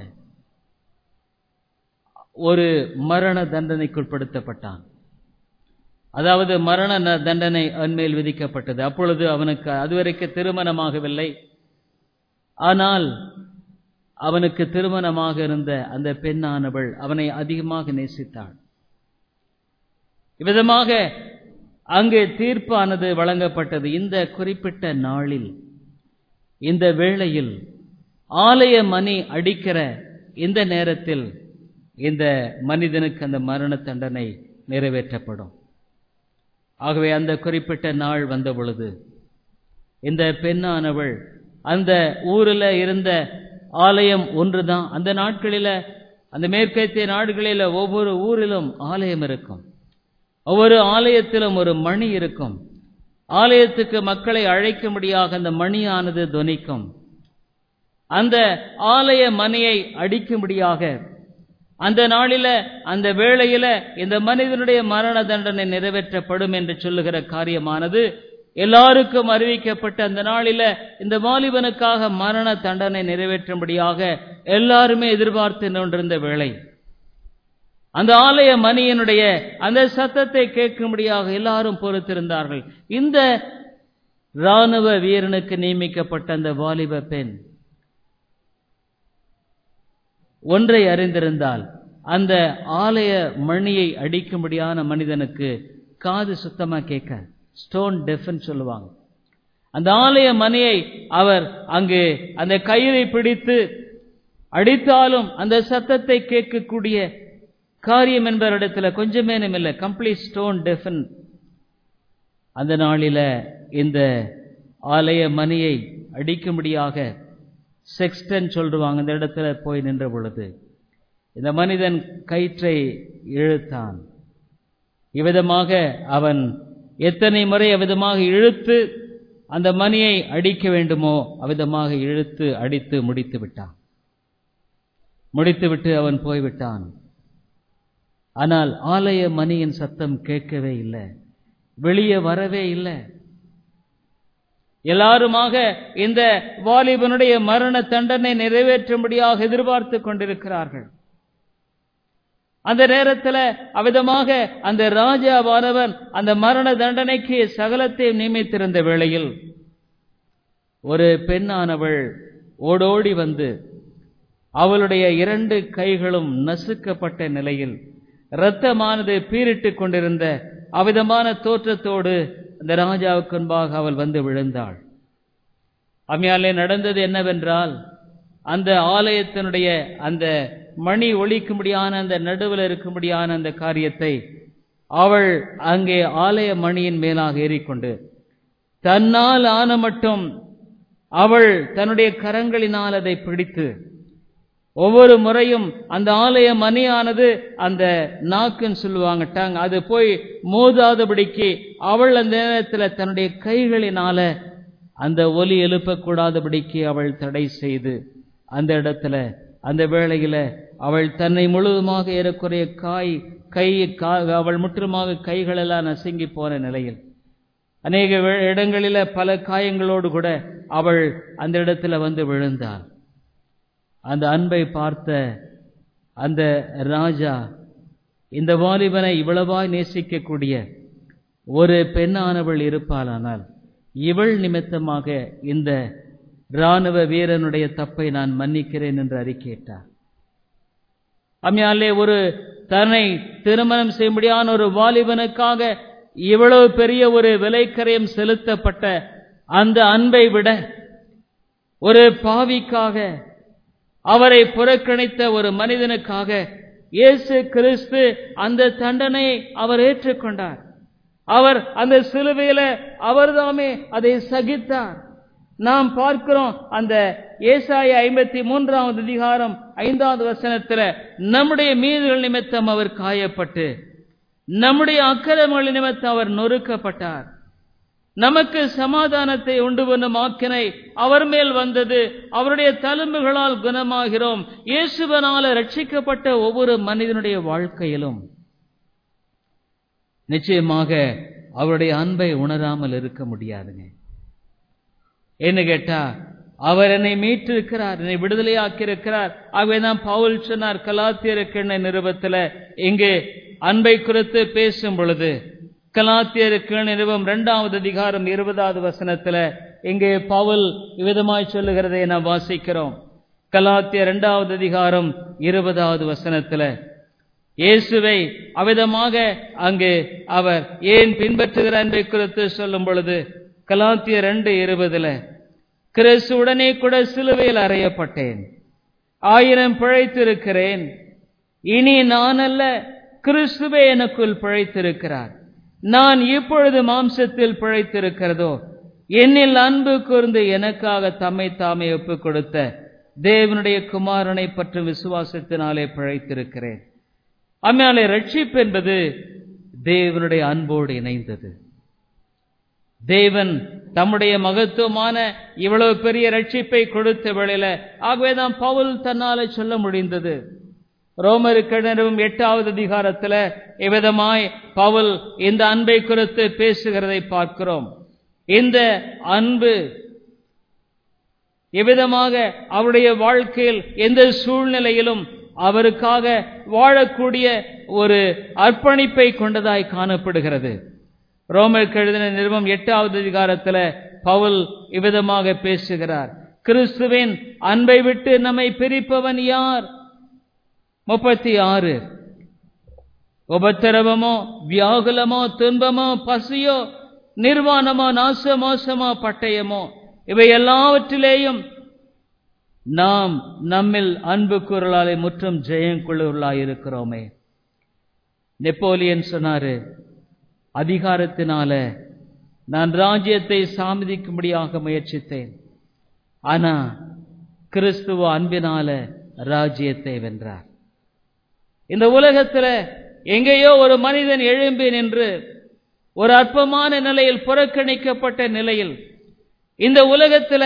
ஒரு மரண தண்டனைக்குட்படுத்தப்பட்டான் அதாவது மரண தண்டனை அண்மையில் விதிக்கப்பட்டது அப்பொழுது அவனுக்கு அதுவரைக்கு திருமணமாகவில்லை ஆனால் அவனுக்கு திருமணமாக இருந்த அந்த பெண்ணானவள் அவனை அதிகமாக நேசித்தாள் இவ்விதமாக அங்கே தீர்ப்பானது வழங்கப்பட்டது இந்த குறிப்பிட்ட நாளில் இந்த வேளையில் ஆலய மணி அடிக்கிற இந்த நேரத்தில் இந்த மனிதனுக்கு அந்த மரண தண்டனை நிறைவேற்றப்படும் ஆகவே அந்த குறிப்பிட்ட நாள் வந்த பொழுது இந்த பெண்ணானவள் அந்த ஊரில் இருந்த ஆலயம் ஒன்றுதான் அந்த நாட்களில அந்த மேற்கத்திய நாடுகளில ஒவ்வொரு ஊரிலும் ஆலயம் இருக்கும் ஒவ்வொரு ஆலயத்திலும் ஒரு மணி இருக்கும் ஆலயத்துக்கு மக்களை அழைக்கும்படியாக அந்த மணியானது துணிக்கும் அந்த ஆலய மணியை அடிக்கும்படியாக அந்த நாளில அந்த வேளையில இந்த மனிதனுடைய மரண தண்டனை நிறைவேற்றப்படும் என்று சொல்லுகிற காரியமானது எல்லாருக்கும் அறிவிக்கப்பட்ட அந்த நாளில இந்த வாலிபனுக்காக மரண தண்டனை நிறைவேற்றும்படியாக எல்லாருமே எதிர்பார்த்து கொண்டிருந்த வேளை அந்த ஆலய மணியனுடைய அந்த சத்தத்தை கேட்கும்படியாக எல்லாரும் பொறுத்திருந்தார்கள் இந்த ராணுவ வீரனுக்கு நியமிக்கப்பட்ட அந்த வாலிப பெண் ஒன்றை அறிந்திருந்தால் அந்த ஆலய மணியை அடிக்கும்படியான மனிதனுக்கு காது சுத்தமா கேட்க ஸ்டோன் டெஃப்னு சொல்லுவாங்க அந்த ஆலய மணியை அவர் அங்கு அந்த கயிறை பிடித்து அடித்தாலும் அந்த சத்தத்தை கேட்கக்கூடிய காரியம் என்பவரிடத்துல கொஞ்சமே இல்லை கம்ப்ளீட் ஸ்டோன் டெஃபன் அந்த நாளில இந்த ஆலய மணியை அடிக்கும்படியாக செக்ஸ்டன் சொல்லுவாங்க இந்த இடத்துல போய் நின்ற பொழுது இந்த மனிதன் கயிற்றை இழுத்தான் இவ்விதமாக அவன் எத்தனை முறை அவ்விதமாக இழுத்து அந்த மணியை அடிக்க வேண்டுமோ அவ்விதமாக இழுத்து அடித்து முடித்து விட்டான் முடித்துவிட்டு அவன் போய்விட்டான் ஆனால் ஆலய மணியின் சத்தம் கேட்கவே இல்லை வெளியே வரவே இல்லை எல்லாருமாக இந்த வாலிபனுடைய மரண தண்டனை நிறைவேற்றும்படியாக எதிர்பார்த்து கொண்டிருக்கிறார்கள் அந்த நேரத்தில் அவ்விதமாக அந்த ராஜாவானவன் அந்த மரண தண்டனைக்கு சகலத்தையும் நியமித்திருந்த வேளையில் ஒரு பெண்ணானவள் ஓடோடி வந்து அவளுடைய இரண்டு கைகளும் நசுக்கப்பட்ட நிலையில் இரத்தமானது பீரிட்டு கொண்டிருந்த அவ்விதமான தோற்றத்தோடு அந்த ராஜாவுக்கு முன்பாக அவள் வந்து விழுந்தாள் அம்மையாலே நடந்தது என்னவென்றால் அந்த ஆலயத்தினுடைய அந்த மணி ஒழிக்கும்படியான அந்த நடுவில் இருக்கும்படியான அந்த காரியத்தை அவள் அங்கே ஆலய மணியின் மேலாக ஏறிக்கொண்டு தன்னால் ஆன மட்டும் அவள் தன்னுடைய கரங்களினால் அதை பிடித்து ஒவ்வொரு முறையும் அந்த ஆலய மணியானது அந்த நாக்குன்னு சொல்லுவாங்க டங் அது போய் மோதாதபடிக்கு அவள் அந்த நேரத்தில் தன்னுடைய கைகளினால அந்த ஒலி எழுப்பக்கூடாதபடிக்கு அவள் தடை செய்து அந்த இடத்துல அந்த வேளையில அவள் தன்னை முழுவதுமாக ஏறக்குறைய காய் கை அவள் முற்றிலுமாக கைகளெல்லாம் நசுங்கி போன நிலையில் அநேக இடங்களில பல காயங்களோடு கூட அவள் அந்த இடத்துல வந்து விழுந்தாள் அந்த அன்பை பார்த்த அந்த ராஜா இந்த வாலிபனை இவ்வளவாய் நேசிக்கக்கூடிய ஒரு பெண்ணானவள் இருப்பாளானால் இவள் நிமித்தமாக இந்த இராணுவ வீரனுடைய தப்பை நான் மன்னிக்கிறேன் என்று அறிக்கையிட்டார் அம்மையாலே ஒரு தன்னை திருமணம் செய்யும்படியான ஒரு வாலிபனுக்காக இவ்வளவு பெரிய ஒரு விலைக்கரையும் செலுத்தப்பட்ட அந்த அன்பை விட ஒரு பாவிக்காக அவரை புறக்கணித்த ஒரு மனிதனுக்காக இயேசு கிறிஸ்து அந்த தண்டனையை அவர் ஏற்றுக்கொண்டார் அவர் அந்த சிலுவையில அவர்தாமே அதை சகித்தார் நாம் பார்க்கிறோம் அந்த ஏசாய ஐம்பத்தி மூன்றாவது அதிகாரம் ஐந்தாவது வசனத்துல நம்முடைய மீதுகள் நிமித்தம் அவர் காயப்பட்டு நம்முடைய அக்கிரமங்கள் நிமித்தம் அவர் நொறுக்கப்பட்டார் நமக்கு சமாதானத்தை உண்டு பண்ணும் ஆக்கினை அவர் மேல் வந்தது அவருடைய தழும்புகளால் குணமாகிறோம் இயேசுவனால ரட்சிக்கப்பட்ட ஒவ்வொரு மனிதனுடைய வாழ்க்கையிலும் நிச்சயமாக அவருடைய அன்பை உணராமல் இருக்க முடியாதுங்க என்ன கேட்டா அவர் என்னை மீட்டிருக்கிறார் என்னை விடுதலையாக்கி இருக்கிறார் ஆகவேதான் பவுல் சொன்னார் கலாத்தியருக்கிண நிருபத்தில் இங்கு அன்பை குறித்து பேசும் பொழுது கலாத்தியருக்கு நிறுவம் இரண்டாவது அதிகாரம் இருபதாவது வசனத்துல இங்கே பவுல் விதமாய் சொல்லுகிறதை நாம் வாசிக்கிறோம் கலாத்திய இரண்டாவது அதிகாரம் இருபதாவது வசனத்துல இயேசுவை அவிதமாக அங்கு அவர் ஏன் பின்பற்றுகிறார் என்பதை குறித்து சொல்லும் பொழுது கலாத்திய ரெண்டு இருபதுல கிறிஸ்து உடனே கூட சிலுவையில் அறையப்பட்டேன் ஆயிரம் பிழைத்திருக்கிறேன் இனி நான் அல்ல கிறிஸ்துவே எனக்குள் பிழைத்திருக்கிறார் நான் இப்பொழுது மாம்சத்தில் பிழைத்திருக்கிறதோ என்னில் அன்பு கூர்ந்து எனக்காக தம்மை தாமே ஒப்புக் கொடுத்த தேவனுடைய குமாரனை பற்றி விசுவாசத்தினாலே பிழைத்திருக்கிறேன் அம்மையாலே ரட்சிப்பு என்பது தேவனுடைய அன்போடு இணைந்தது தேவன் தம்முடைய மகத்துவமான இவ்வளவு பெரிய ரட்சிப்பை கொடுத்த வேளையில ஆகவேதான் பவுல் தன்னால சொல்ல முடிந்தது ரோமருக்கிணரும் எட்டாவது அதிகாரத்துல இவ்விதமாய் பவுல் இந்த அன்பை குறித்து பேசுகிறதை பார்க்கிறோம் இந்த அன்பு எவ்விதமாக அவருடைய வாழ்க்கையில் எந்த சூழ்நிலையிலும் அவருக்காக வாழக்கூடிய ஒரு அர்ப்பணிப்பை கொண்டதாய் காணப்படுகிறது ரோமருக்கு எழுதின நிறுவம் எட்டாவது அதிகாரத்தில் பவுல் இவ்விதமாக பேசுகிறார் கிறிஸ்துவின் அன்பை விட்டு நம்மை பிரிப்பவன் யார் முப்பத்தி ஆறு உபத்திரவமோ வியாகுலமோ துன்பமோ பசியோ நிர்வாணமோ நாச மோசமோ பட்டயமோ இவை எல்லாவற்றிலேயும் நாம் நம்மில் அன்பு குரலாலே முற்றும் ஜெயம் கொள்ளுவர்களாய் இருக்கிறோமே நெப்போலியன் சொன்னாரு அதிகாரத்தினால நான் ராஜ்யத்தை சாமதிக்கும்படியாக முயற்சித்தேன் ஆனா கிறிஸ்துவ அன்பினால ராஜ்யத்தை வென்றார் இந்த உலகத்துல எங்கேயோ ஒரு மனிதன் எழும்பி நின்று ஒரு அற்பமான நிலையில் புறக்கணிக்கப்பட்ட நிலையில் இந்த உலகத்துல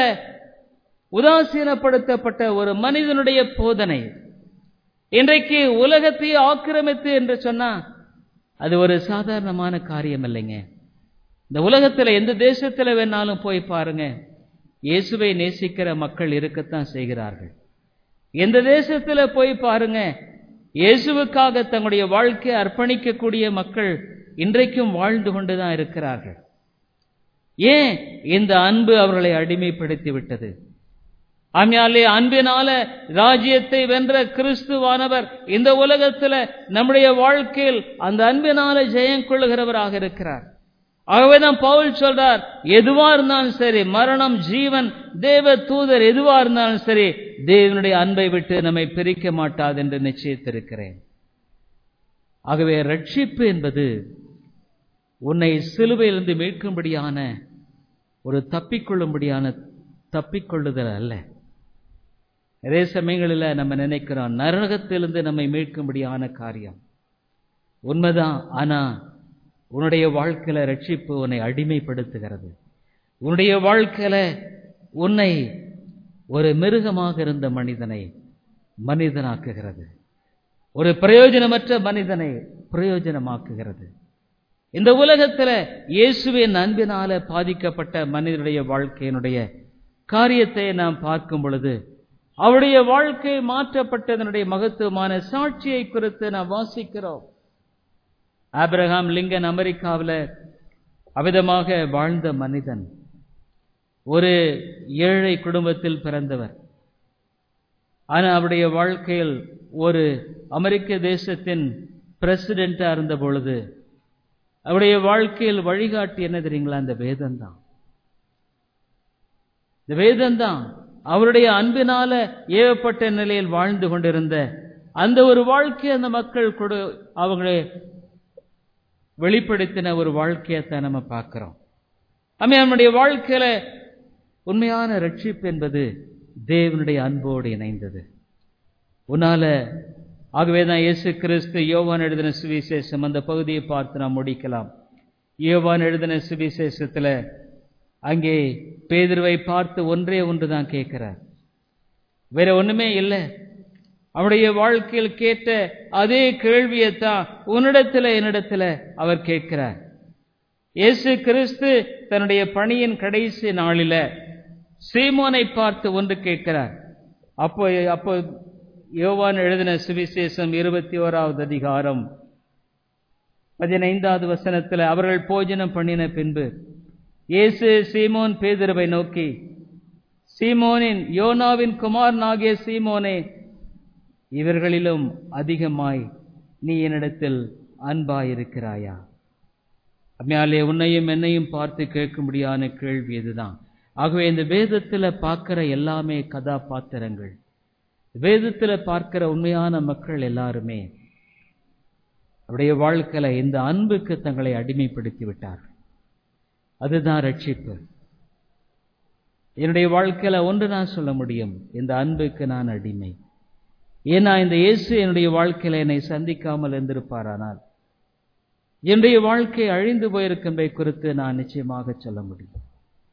உதாசீனப்படுத்தப்பட்ட ஒரு மனிதனுடைய போதனை இன்றைக்கு உலகத்தை ஆக்கிரமித்து என்று சொன்னா அது ஒரு சாதாரணமான காரியம் இல்லைங்க இந்த உலகத்துல எந்த தேசத்துல வேணாலும் போய் பாருங்க இயேசுவை நேசிக்கிற மக்கள் இருக்கத்தான் செய்கிறார்கள் எந்த தேசத்துல போய் பாருங்க இயேசுவுக்காக தங்களுடைய வாழ்க்கையை அர்ப்பணிக்கக்கூடிய மக்கள் இன்றைக்கும் வாழ்ந்து கொண்டுதான் இருக்கிறார்கள் ஏன் இந்த அன்பு அவர்களை அடிமைப்படுத்தி விட்டது ஆமையாலே அன்பினால ராஜ்யத்தை வென்ற கிறிஸ்துவானவர் இந்த உலகத்துல நம்முடைய வாழ்க்கையில் அந்த அன்பினால ஜெயம் கொள்ளுகிறவராக இருக்கிறார் ஆகவேதான் பவுல் சொல்றார் எதுவா இருந்தாலும் சரி மரணம் ஜீவன் தேவ தூதர் எதுவா இருந்தாலும் சரி தேவனுடைய அன்பை விட்டு நம்மை பிரிக்க மாட்டாது என்று நிச்சயித்திருக்கிறேன் ஆகவே ரட்சிப்பு என்பது உன்னை சிலுவையிலிருந்து மீட்கும்படியான ஒரு தப்பிக்கொள்ளும்படியான தப்பிக்கொள்ளுதல் அல்ல நிறைய சமயங்களில் நம்ம நினைக்கிறோம் நரகத்திலிருந்து நம்மை மீட்கும்படியான காரியம் உண்மைதான் ஆனா உன்னுடைய வாழ்க்கையில ரட்சிப்பு உன்னை அடிமைப்படுத்துகிறது உன்னுடைய வாழ்க்கையில உன்னை ஒரு மிருகமாக இருந்த மனிதனை மனிதனாக்குகிறது ஒரு பிரயோஜனமற்ற மனிதனை பிரயோஜனமாக்குகிறது இந்த உலகத்துல இயேசுவின் அன்பினால பாதிக்கப்பட்ட மனிதனுடைய வாழ்க்கையினுடைய காரியத்தை நாம் பார்க்கும் பொழுது அவருடைய வாழ்க்கை மாற்றப்பட்டதனுடைய மகத்துவமான சாட்சியை குறித்து நாம் வாசிக்கிறோம் ஆபிரகாம் லிங்கன் அமெரிக்காவில் அவிதமாக வாழ்ந்த மனிதன் ஒரு ஏழை குடும்பத்தில் பிறந்தவர் ஆனால் அவருடைய வாழ்க்கையில் ஒரு அமெரிக்க தேசத்தின் பிரசிடென்டா இருந்த பொழுது அவருடைய வாழ்க்கையில் வழிகாட்டி என்ன தெரியுங்களா அந்த வேதம்தான் இந்த வேதம்தான் அவருடைய அன்பினால ஏவப்பட்ட நிலையில் வாழ்ந்து கொண்டிருந்த அந்த ஒரு வாழ்க்கை அந்த மக்கள் கொடு அவங்களை வெளிப்படுத்தின ஒரு வாழ்க்கையத்தான் நம்ம பார்க்கிறோம் அம்மே நம்முடைய வாழ்க்கையில உண்மையான ரட்சிப்பு என்பது தேவனுடைய அன்போடு இணைந்தது உன்னால ஆகவேதான் இயேசு கிறிஸ்து யோவான் எழுதின சுவிசேஷம் அந்த பகுதியை பார்த்து நாம் முடிக்கலாம் யோவான் எழுதின சுவிசேஷத்துல அங்கே பேதுருவை பார்த்து ஒன்றே ஒன்று தான் கேட்கிறார் வேற ஒண்ணுமே இல்லை அவருடைய வாழ்க்கையில் கேட்ட அதே கேள்வியைத்தான் உன்னிடத்துல என்னிடத்துல அவர் கேட்கிறார் இயேசு கிறிஸ்து தன்னுடைய பணியின் கடைசி நாளில சீமோனை பார்த்து ஒன்று கேட்கிறார் அப்போ அப்போ யோவான் எழுதின சுவிசேஷம் இருபத்தி ஓராவது அதிகாரம் பதினைந்தாவது வசனத்தில் அவர்கள் போஜனம் பண்ணின பின்பு இயேசு சீமோன் பேதுருவை நோக்கி சீமோனின் யோனாவின் குமாரனாகிய சீமோனே இவர்களிலும் அதிகமாய் நீ என்னிடத்தில் அன்பாயிருக்கிறாயா அம்மையாலே உன்னையும் என்னையும் பார்த்து கேட்கும்படியான கேள்வி இதுதான் ஆகவே இந்த வேதத்துல பார்க்கிற எல்லாமே கதாபாத்திரங்கள் வேதத்துல பார்க்கிற உண்மையான மக்கள் எல்லாருமே அவருடைய வாழ்க்கையில இந்த அன்புக்கு தங்களை அடிமைப்படுத்தி விட்டார்கள் அதுதான் ரட்சிப்பு என்னுடைய வாழ்க்கையில ஒன்று நான் சொல்ல முடியும் இந்த அன்புக்கு நான் அடிமை ஏன்னா இந்த இயேசு என்னுடைய வாழ்க்கையில என்னை சந்திக்காமல் இருந்திருப்பாரானால் என்னுடைய வாழ்க்கை அழிந்து போயிருக்கின்றதை குறித்து நான் நிச்சயமாக சொல்ல முடியும்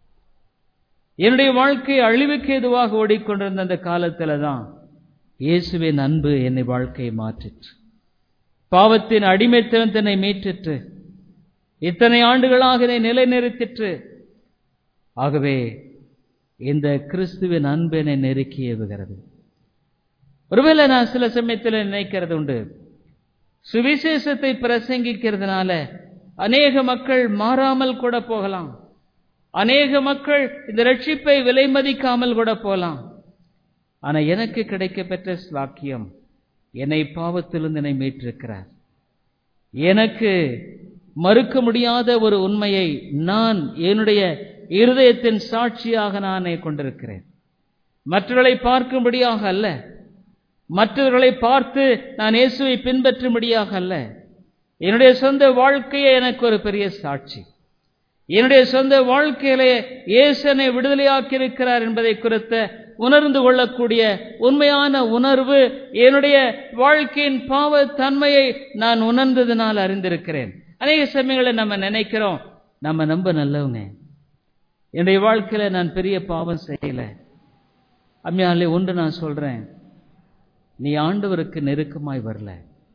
என்னுடைய வாழ்க்கை அழிவுக்கு எதுவாக ஓடிக்கொண்டிருந்த அந்த காலத்துல தான் இயேசுவின் அன்பு என்னை வாழ்க்கையை மாற்றிற்று பாவத்தின் அடிமைத்தனத்தினை மீற்றிற்று இத்தனை ஆண்டுகளாக என்னை நிலைநிறுத்திற்று ஆகவே இந்த கிறிஸ்துவின் அன்பு என்னை நெருக்கி ஏவுகிறது ஒருவேளை நான் சில சமயத்தில் நினைக்கிறது உண்டு சுவிசேஷத்தை பிரசங்கிக்கிறதுனால அநேக மக்கள் மாறாமல் கூட போகலாம் அநேக மக்கள் இந்த ரட்சிப்பை விலை மதிக்காமல் கூட போகலாம் ஆனா எனக்கு கிடைக்க பெற்ற ஸ்லாக்கியம் என்னை பாவத்திலிருந்து என்னை மீட்டிருக்கிறார் எனக்கு மறுக்க முடியாத ஒரு உண்மையை நான் என்னுடைய இருதயத்தின் சாட்சியாக நானே கொண்டிருக்கிறேன் மற்றவர்களை பார்க்கும்படியாக அல்ல மற்றவர்களை பார்த்து நான் இயேசுவை பின்பற்றும்படியாக அல்ல என்னுடைய சொந்த வாழ்க்கையே எனக்கு ஒரு பெரிய சாட்சி என்னுடைய சொந்த வாழ்க்கையிலே இயேசனை விடுதலையாக்கி இருக்கிறார் என்பதை குறித்த உணர்ந்து கொள்ளக்கூடிய உண்மையான உணர்வு என்னுடைய வாழ்க்கையின் பாவ தன்மையை நான் உணர்ந்ததுனால் அறிந்திருக்கிறேன் அநேக சமயங்களில் நம்ம நினைக்கிறோம் நம்ம நம்ப நல்லவங்க என்னுடைய வாழ்க்கையில நான் பெரிய பாவம் செய்யல அம்மையாலே ஒன்று நான் சொல்றேன் நீ ஆண்டவருக்கு நெருக்கமாய் வரல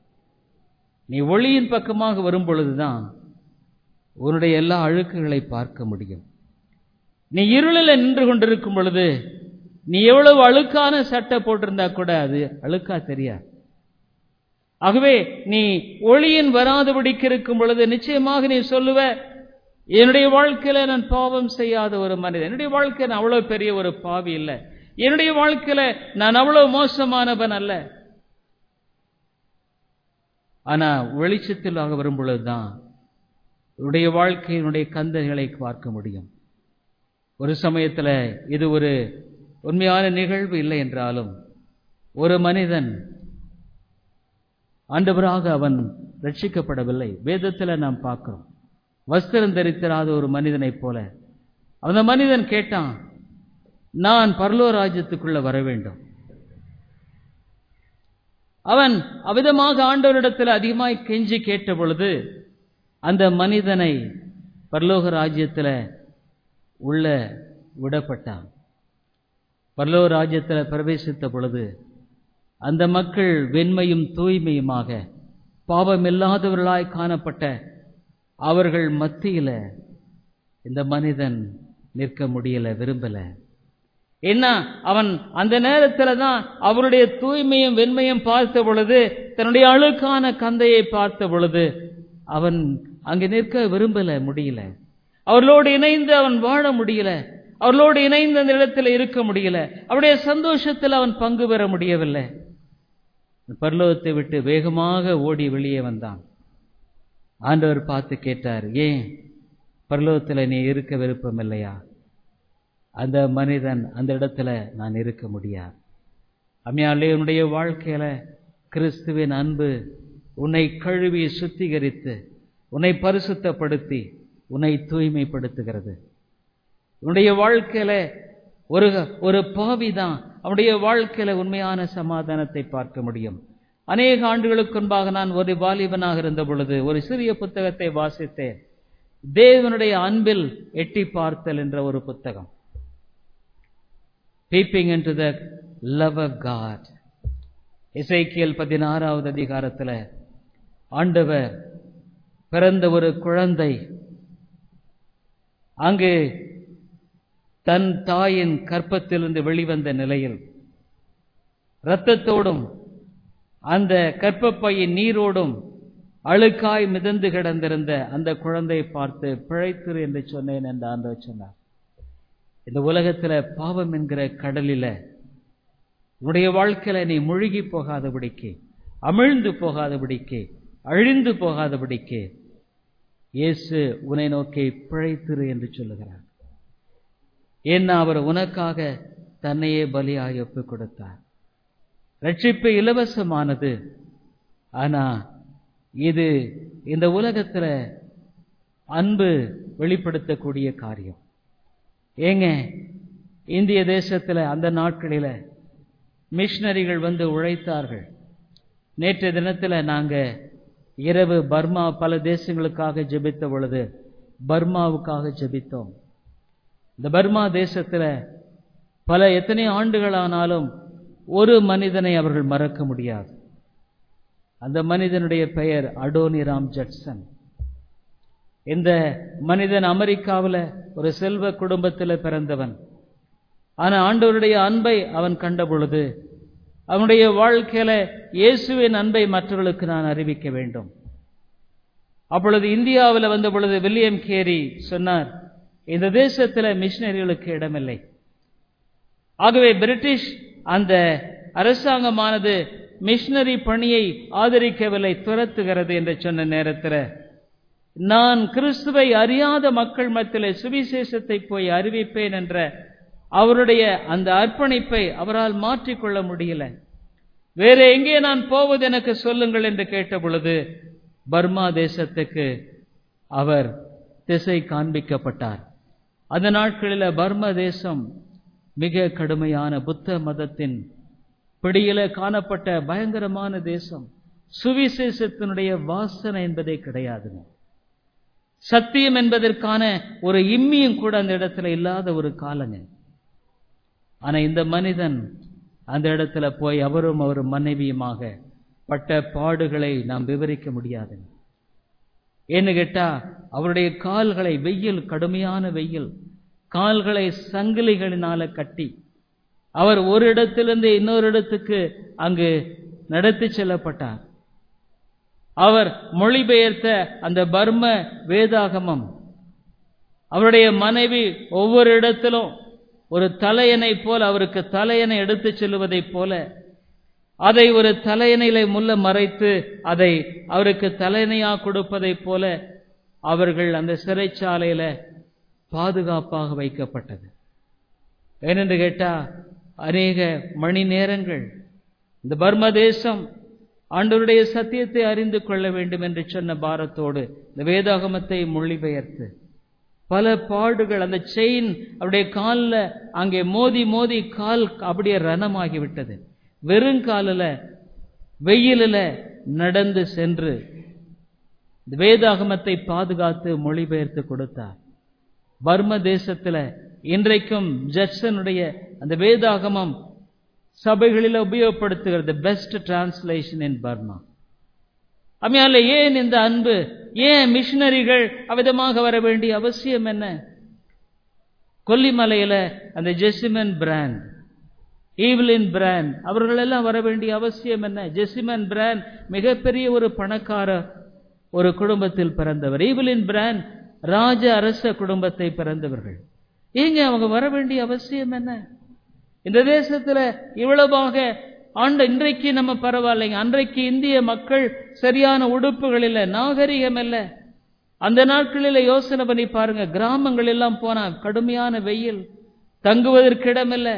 நீ ஒளியின் பக்கமாக வரும் பொழுதுதான் உன்னுடைய எல்லா அழுக்குகளை பார்க்க முடியும் நீ இருளில் நின்று கொண்டிருக்கும் பொழுது நீ எவ்வளவு அழுக்கான சட்டை போட்டிருந்தா கூட அது அழுக்கா தெரியாது ஆகவே நீ ஒளியின் வராதபடிக்கு இருக்கும் பொழுது நிச்சயமாக நீ சொல்லுவ என்னுடைய வாழ்க்கையில நான் பாவம் செய்யாத ஒரு மனிதன் என்னுடைய வாழ்க்கை நான் அவ்வளவு பெரிய ஒரு பாவி இல்லை என்னுடைய வாழ்க்கையில நான் அவ்வளவு மோசமானவன் அல்ல ஆனா வெளிச்சத்திலாக வரும் பொழுதுதான் உன்னுடைய வாழ்க்கையினுடைய கந்தகளை பார்க்க முடியும் ஒரு சமயத்துல இது ஒரு உண்மையான நிகழ்வு இல்லை என்றாலும் ஒரு மனிதன் ஆண்டவராக அவன் ரட்சிக்கப்படவில்லை வேதத்துல நாம் பார்க்கிறோம் வஸ்திரம் தரித்திராத ஒரு மனிதனைப் போல அந்த மனிதன் கேட்டான் நான் பர்லோ ராஜ்யத்துக்குள்ள வர வேண்டும் அவன் அவிதமாக ஆண்டவரிடத்தில் அதிகமாய் கெஞ்சி கேட்ட பொழுது அந்த மனிதனை பரலோக ராஜ்யத்தில் உள்ள விடப்பட்டான் பரலோக ராஜ்யத்தில் பிரவேசித்த பொழுது அந்த மக்கள் வெண்மையும் தூய்மையுமாக பாவமில்லாதவர்களாய் காணப்பட்ட அவர்கள் மத்தியில இந்த மனிதன் நிற்க முடியல விரும்பல என்ன அவன் அந்த நேரத்துல தான் அவருடைய தூய்மையும் வெண்மையும் பார்த்த பொழுது தன்னுடைய அழுக்கான கந்தையை பார்த்த பொழுது அவன் அங்கே நிற்க விரும்பல முடியல அவர்களோடு இணைந்து அவன் வாழ முடியல அவர்களோடு இணைந்து அந்த இடத்துல இருக்க முடியல அவருடைய சந்தோஷத்தில் அவன் பங்கு பெற முடியவில்லை பரலோகத்தை விட்டு வேகமாக ஓடி வெளியே வந்தான் ஆண்டவர் பார்த்து கேட்டார் ஏன் பரலோகத்தில் நீ இருக்க விருப்பம் இல்லையா அந்த மனிதன் அந்த இடத்துல நான் இருக்க முடியாது அம்மையாலே உன்னுடைய வாழ்க்கையில கிறிஸ்துவின் அன்பு உன்னை கழுவி சுத்திகரித்து உன்னை பரிசுத்தப்படுத்தி உன்னை தூய்மைப்படுத்துகிறது உன்னுடைய வாழ்க்கையில ஒரு ஒரு பாவி தான் அவனுடைய வாழ்க்கையில உண்மையான சமாதானத்தை பார்க்க முடியும் அநேக ஆண்டுகளுக்கு முன்பாக நான் ஒரு வாலிபனாக இருந்த பொழுது ஒரு சிறிய புத்தகத்தை வாசித்தேன் தேவனுடைய அன்பில் எட்டி பார்த்தல் என்ற ஒரு புத்தகம் peeping into the love of God இசைக்கியல் பதினாறாவது அதிகாரத்துல ஆண்டவர் பிறந்த ஒரு குழந்தை அங்கு தன் தாயின் கற்பத்திலிருந்து வெளிவந்த நிலையில் இரத்தத்தோடும் அந்த கற்பப்பையின் நீரோடும் அழுக்காய் மிதந்து கிடந்திருந்த அந்த குழந்தையை பார்த்து பிழைத்திரு என்று சொன்னேன் என்று ஆண்டவர் சொன்னார் இந்த உலகத்துல பாவம் என்கிற கடலில உன்னுடைய வாழ்க்கையில நீ முழுகி போகாதபடிக்கு அமிழ்ந்து போகாதபடிக்கு அழிந்து போகாதபடிக்கு இயேசு உன்னை நோக்கி பிழைத்திரு என்று சொல்லுகிறார் ஏன்னா அவர் உனக்காக தன்னையே பலியாய் ஒப்புக் கொடுத்தார் ரட்சிப்பு இலவசமானது ஆனா இது இந்த உலகத்துல அன்பு வெளிப்படுத்தக்கூடிய காரியம் ஏங்க இந்திய தேசத்துல அந்த நாட்களில மிஷனரிகள் வந்து உழைத்தார்கள் நேற்றைய தினத்துல நாங்க இரவு பர்மா பல தேசங்களுக்காக ஜெபித்த பொழுது பர்மாவுக்காக ஜெபித்தோம் இந்த பர்மா தேசத்துல பல எத்தனை ஆண்டுகளானாலும் ஒரு மனிதனை அவர்கள் மறக்க முடியாது அந்த மனிதனுடைய பெயர் அடோனிராம் ஜட்சன் இந்த மனிதன் அமெரிக்காவில் ஒரு செல்வ குடும்பத்தில் பிறந்தவன் ஆனா ஆண்டவருடைய அன்பை அவன் கண்ட பொழுது அவனுடைய வாழ்க்கையில இயேசுவின் அன்பை மற்றவர்களுக்கு நான் அறிவிக்க வேண்டும் அப்பொழுது இந்தியாவில் வந்த பொழுது வில்லியம் கேரி சொன்னார் இந்த தேசத்தில் மிஷினரிகளுக்கு இடமில்லை ஆகவே பிரிட்டிஷ் அந்த அரசாங்கமானது மிஷினரி பணியை ஆதரிக்கவில்லை துரத்துகிறது என்று சொன்ன நேரத்தில் நான் கிறிஸ்துவை அறியாத மக்கள் மத்தியில் சுவிசேஷத்தை போய் அறிவிப்பேன் என்ற அவருடைய அந்த அர்ப்பணிப்பை அவரால் மாற்றிக்கொள்ள முடியல வேற எங்கே நான் போவது எனக்கு சொல்லுங்கள் என்று கேட்ட பொழுது பர்மா தேசத்துக்கு அவர் திசை காண்பிக்கப்பட்டார் அந்த நாட்களில் பர்மா தேசம் மிக கடுமையான புத்த மதத்தின் பிடியில காணப்பட்ட பயங்கரமான தேசம் சுவிசேஷத்தினுடைய வாசனை என்பதே கிடையாதுங்க சத்தியம் என்பதற்கான ஒரு இம்மியும் கூட அந்த இடத்துல இல்லாத ஒரு காலங்க ஆனா இந்த மனிதன் அந்த இடத்துல போய் அவரும் அவரும் மனைவியுமாக பட்ட பாடுகளை நாம் விவரிக்க முடியாது ஏன்னு கேட்டா அவருடைய கால்களை வெயில் கடுமையான வெயில் கால்களை சங்கிலிகளினால கட்டி அவர் ஒரு இடத்திலிருந்து இன்னொரு இடத்துக்கு அங்கு நடத்தி செல்லப்பட்டார் அவர் மொழிபெயர்த்த அந்த பர்ம வேதாகமம் அவருடைய மனைவி ஒவ்வொரு இடத்திலும் ஒரு தலையணை போல அவருக்கு தலையணை எடுத்து செல்வதைப் போல அதை ஒரு தலையணையில முள்ள மறைத்து அதை அவருக்கு தலையணையா கொடுப்பதைப் போல அவர்கள் அந்த சிறைச்சாலையில பாதுகாப்பாக வைக்கப்பட்டது ஏனென்று கேட்டா அநேக மணி நேரங்கள் இந்த பர்ம தேசம் ஆண்டவருடைய சத்தியத்தை அறிந்து கொள்ள வேண்டும் என்று சொன்ன பாரத்தோடு இந்த வேதாகமத்தை மொழிபெயர்த்து பல பாடுகள் அந்த செயின் அவருடைய காலில் அங்கே மோதி மோதி கால் அப்படியே ரணமாகிவிட்டது வெறுங்காலில் வெயிலில் நடந்து சென்று இந்த வேதாகமத்தை பாதுகாத்து மொழிபெயர்த்து கொடுத்தார் பர்ம தேசத்துல இன்றைக்கும் ஜட்சனுடைய அந்த வேதாகமம் சபைகளில் உபயோகப்படுத்துகிறது பெஸ்ட் டிரான்ஸ்லேஷன் இன் பர்மா அம்மையால ஏன் இந்த அன்பு ஏன் மிஷினரிகள் அவ்விதமாக வர வேண்டிய அவசியம் என்ன கொல்லிமலையில அந்த ஜெசிமன் பிராண்ட் ஈவ்லின் பிராண்ட் அவர்கள் எல்லாம் வர வேண்டிய அவசியம் என்ன ஜெசிமன் பிராண்ட் மிகப்பெரிய ஒரு பணக்கார ஒரு குடும்பத்தில் பிறந்தவர் ஈவ்லின் பிராண்ட் ராஜ அரச குடும்பத்தை பிறந்தவர்கள் ஏங்க அவங்க வர வேண்டிய அவசியம் என்ன இந்த தேசத்துல இவ்வளவாக ஆண்டு இன்றைக்கு நம்ம பரவாயில்லைங்க அன்றைக்கு இந்திய மக்கள் சரியான உடுப்புகள் இல்லை நாகரிகம் இல்லை அந்த நாட்களில் யோசனை பண்ணி பாருங்க கிராமங்கள் எல்லாம் போனா கடுமையான வெயில் தங்குவதற்கு இடமில்லை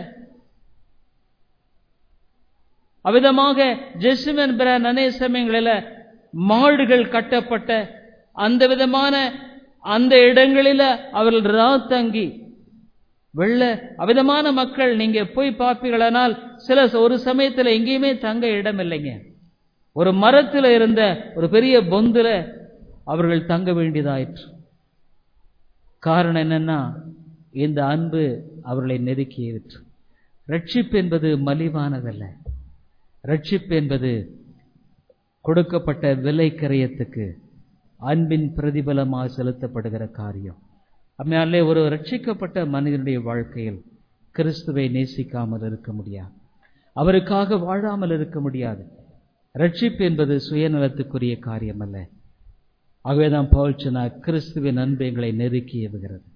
அவ்விதமாக ஜெசுமன் பிரான் அநேக சமயங்களில் மாடுகள் கட்டப்பட்ட அந்த விதமான அந்த இடங்களில் அவர்கள் ரா தங்கி வெள்ள அவிதமான மக்கள் நீங்க போய் பார்ப்பீர்களானால் சில ஒரு சமயத்துல எங்கேயுமே தங்க இடம் இல்லைங்க ஒரு மரத்தில் இருந்த ஒரு பெரிய பொந்துல அவர்கள் தங்க வேண்டியதாயிற்று காரணம் என்னன்னா இந்த அன்பு அவர்களை நெருக்கியிருச்சு ரட்சிப்பு என்பது மலிவானதல்ல ரட்சிப்பு என்பது கொடுக்கப்பட்ட விலை கரையத்துக்கு அன்பின் பிரதிபலமாக செலுத்தப்படுகிற காரியம் அம்மையாலே ஒரு ரட்சிக்கப்பட்ட மனிதனுடைய வாழ்க்கையில் கிறிஸ்துவை நேசிக்காமல் இருக்க முடியாது அவருக்காக வாழாமல் இருக்க முடியாது ரட்சிப்பு என்பது சுயநலத்துக்குரிய காரியம் அல்ல ஆகவேதான் பவுல் சொன்னார் கிறிஸ்துவின் அன்பு எங்களை நெருக்கி எவுகிறது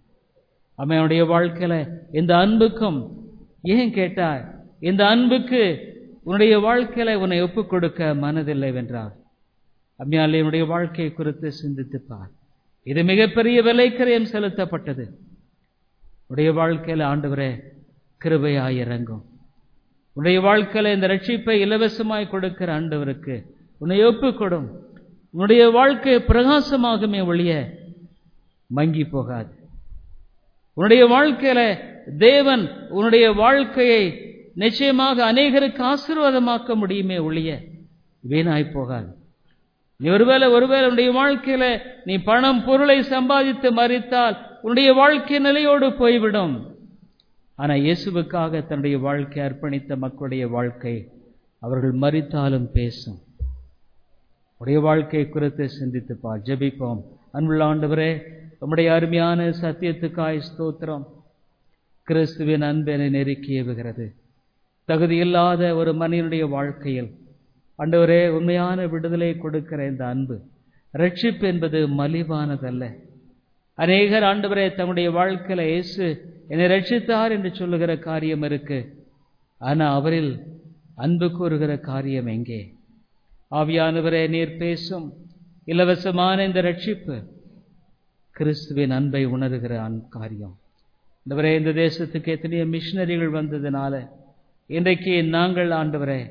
அம்மையனுடைய வாழ்க்கையில இந்த அன்புக்கும் ஏன் கேட்டா இந்த அன்புக்கு உன்னுடைய வாழ்க்கையில உன்னை ஒப்புக் கொடுக்க மனதில்லை வென்றார் அம்மையாலே உன்னுடைய வாழ்க்கையை குறித்து சிந்தித்துப் பார் இது மிகப்பெரிய விலைக்கரையம் செலுத்தப்பட்டது உடைய வாழ்க்கையில ஆண்டவரே கிருபையாய் இறங்கும் உடைய வாழ்க்கையில இந்த ரட்சிப்பை இலவசமாய் கொடுக்கிற ஆண்டவருக்கு உன்னை ஒப்புக் கொடும் உன்னுடைய வாழ்க்கை பிரகாசமாகுமே ஒழிய மங்கி போகாது உன்னுடைய வாழ்க்கையில தேவன் உன்னுடைய வாழ்க்கையை நிச்சயமாக அநேகருக்கு ஆசீர்வாதமாக்க முடியுமே ஒழிய வீணாய் போகாது நீ ஒருவேளை ஒருவேளை உன்னுடைய வாழ்க்கையில நீ பணம் பொருளை சம்பாதித்து மறித்தால் உன்னுடைய வாழ்க்கை நிலையோடு போய்விடும் ஆனா இயேசுவுக்காக தன்னுடைய வாழ்க்கை அர்ப்பணித்த மக்களுடைய வாழ்க்கை அவர்கள் மறித்தாலும் பேசும் உடைய வாழ்க்கை குறித்து சிந்தித்துப்பார் ஜெபிப்போம் அன்புள்ள ஆண்டவரே உம்முடைய அருமையான சத்தியத்துக்காய் ஸ்தோத்திரம் கிறிஸ்துவின் அன்பென நெருக்கி ஏவுகிறது தகுதியில்லாத ஒரு மனிதனுடைய வாழ்க்கையில் ஆண்டவரே உண்மையான விடுதலை கொடுக்கிற இந்த அன்பு ரட்சிப்பு என்பது மலிவானதல்ல அநேகர் ஆண்டவரே தங்களுடைய வாழ்க்கையில இயேசு என்னை ரட்சித்தார் என்று சொல்லுகிற காரியம் இருக்கு ஆனா அவரில் அன்பு கூறுகிற காரியம் எங்கே ஆவியானவரே நீர் பேசும் இலவசமான இந்த ரட்சிப்பு கிறிஸ்துவின் அன்பை உணர்கிற அன் காரியம் இந்தவரே இந்த தேசத்துக்கு எத்தனையோ மிஷினரிகள் வந்ததுனால இன்றைக்கு நாங்கள் ஆண்டவரே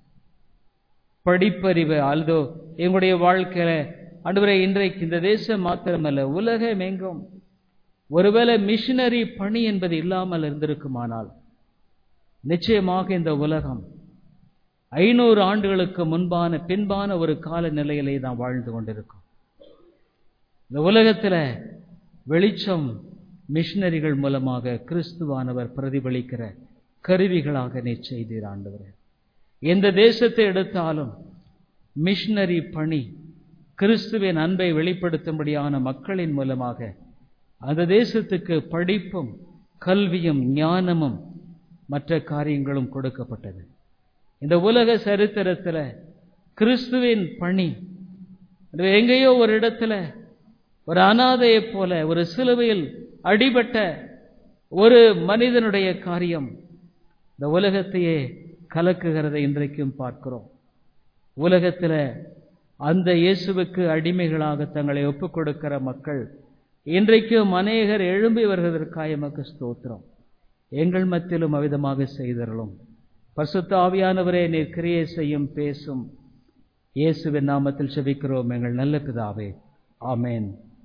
படிப்பறிவு அல்லதோ எங்களுடைய வாழ்க்கையில ஆண்டவரே இன்றைக்கு இந்த தேசம் மாத்திரமல்ல உலகம் எங்கும் ஒருவேளை மிஷினரி பணி என்பது இல்லாமல் இருந்திருக்குமானால் நிச்சயமாக இந்த உலகம் ஐநூறு ஆண்டுகளுக்கு முன்பான பின்பான ஒரு கால நிலையிலே தான் வாழ்ந்து கொண்டிருக்கும் இந்த உலகத்துல வெளிச்சம் மிஷினரிகள் மூலமாக கிறிஸ்துவானவர் பிரதிபலிக்கிற கருவிகளாக நீ செய்தீர் ஆண்டவர் எந்த தேசத்தை எடுத்தாலும் மிஷினரி பணி கிறிஸ்துவின் அன்பை வெளிப்படுத்தும்படியான மக்களின் மூலமாக அந்த தேசத்துக்கு படிப்பும் கல்வியும் ஞானமும் மற்ற காரியங்களும் கொடுக்கப்பட்டது இந்த உலக சரித்திரத்தில் கிறிஸ்துவின் பணி எங்கேயோ ஒரு இடத்துல ஒரு அனாதையைப் போல ஒரு சிலுவையில் அடிபட்ட ஒரு மனிதனுடைய காரியம் இந்த உலகத்தையே கலக்குகிறதை இன்றைக்கும் பார்க்கிறோம் உலகத்தில் அந்த இயேசுவுக்கு அடிமைகளாக தங்களை ஒப்புக் கொடுக்கிற மக்கள் இன்றைக்கும் அநேகர் எழும்பி வருவதற்காக எமக்கு ஸ்தோத்திரம் எங்கள் மத்தியிலும் அவிதமாக செய்தரலும் பசுத்த ஆவியானவரே நீர் கிரியை செய்யும் பேசும் இயேசுவின் நாமத்தில் செபிக்கிறோம் எங்கள் நல்ல பிதாவே ஆமேன்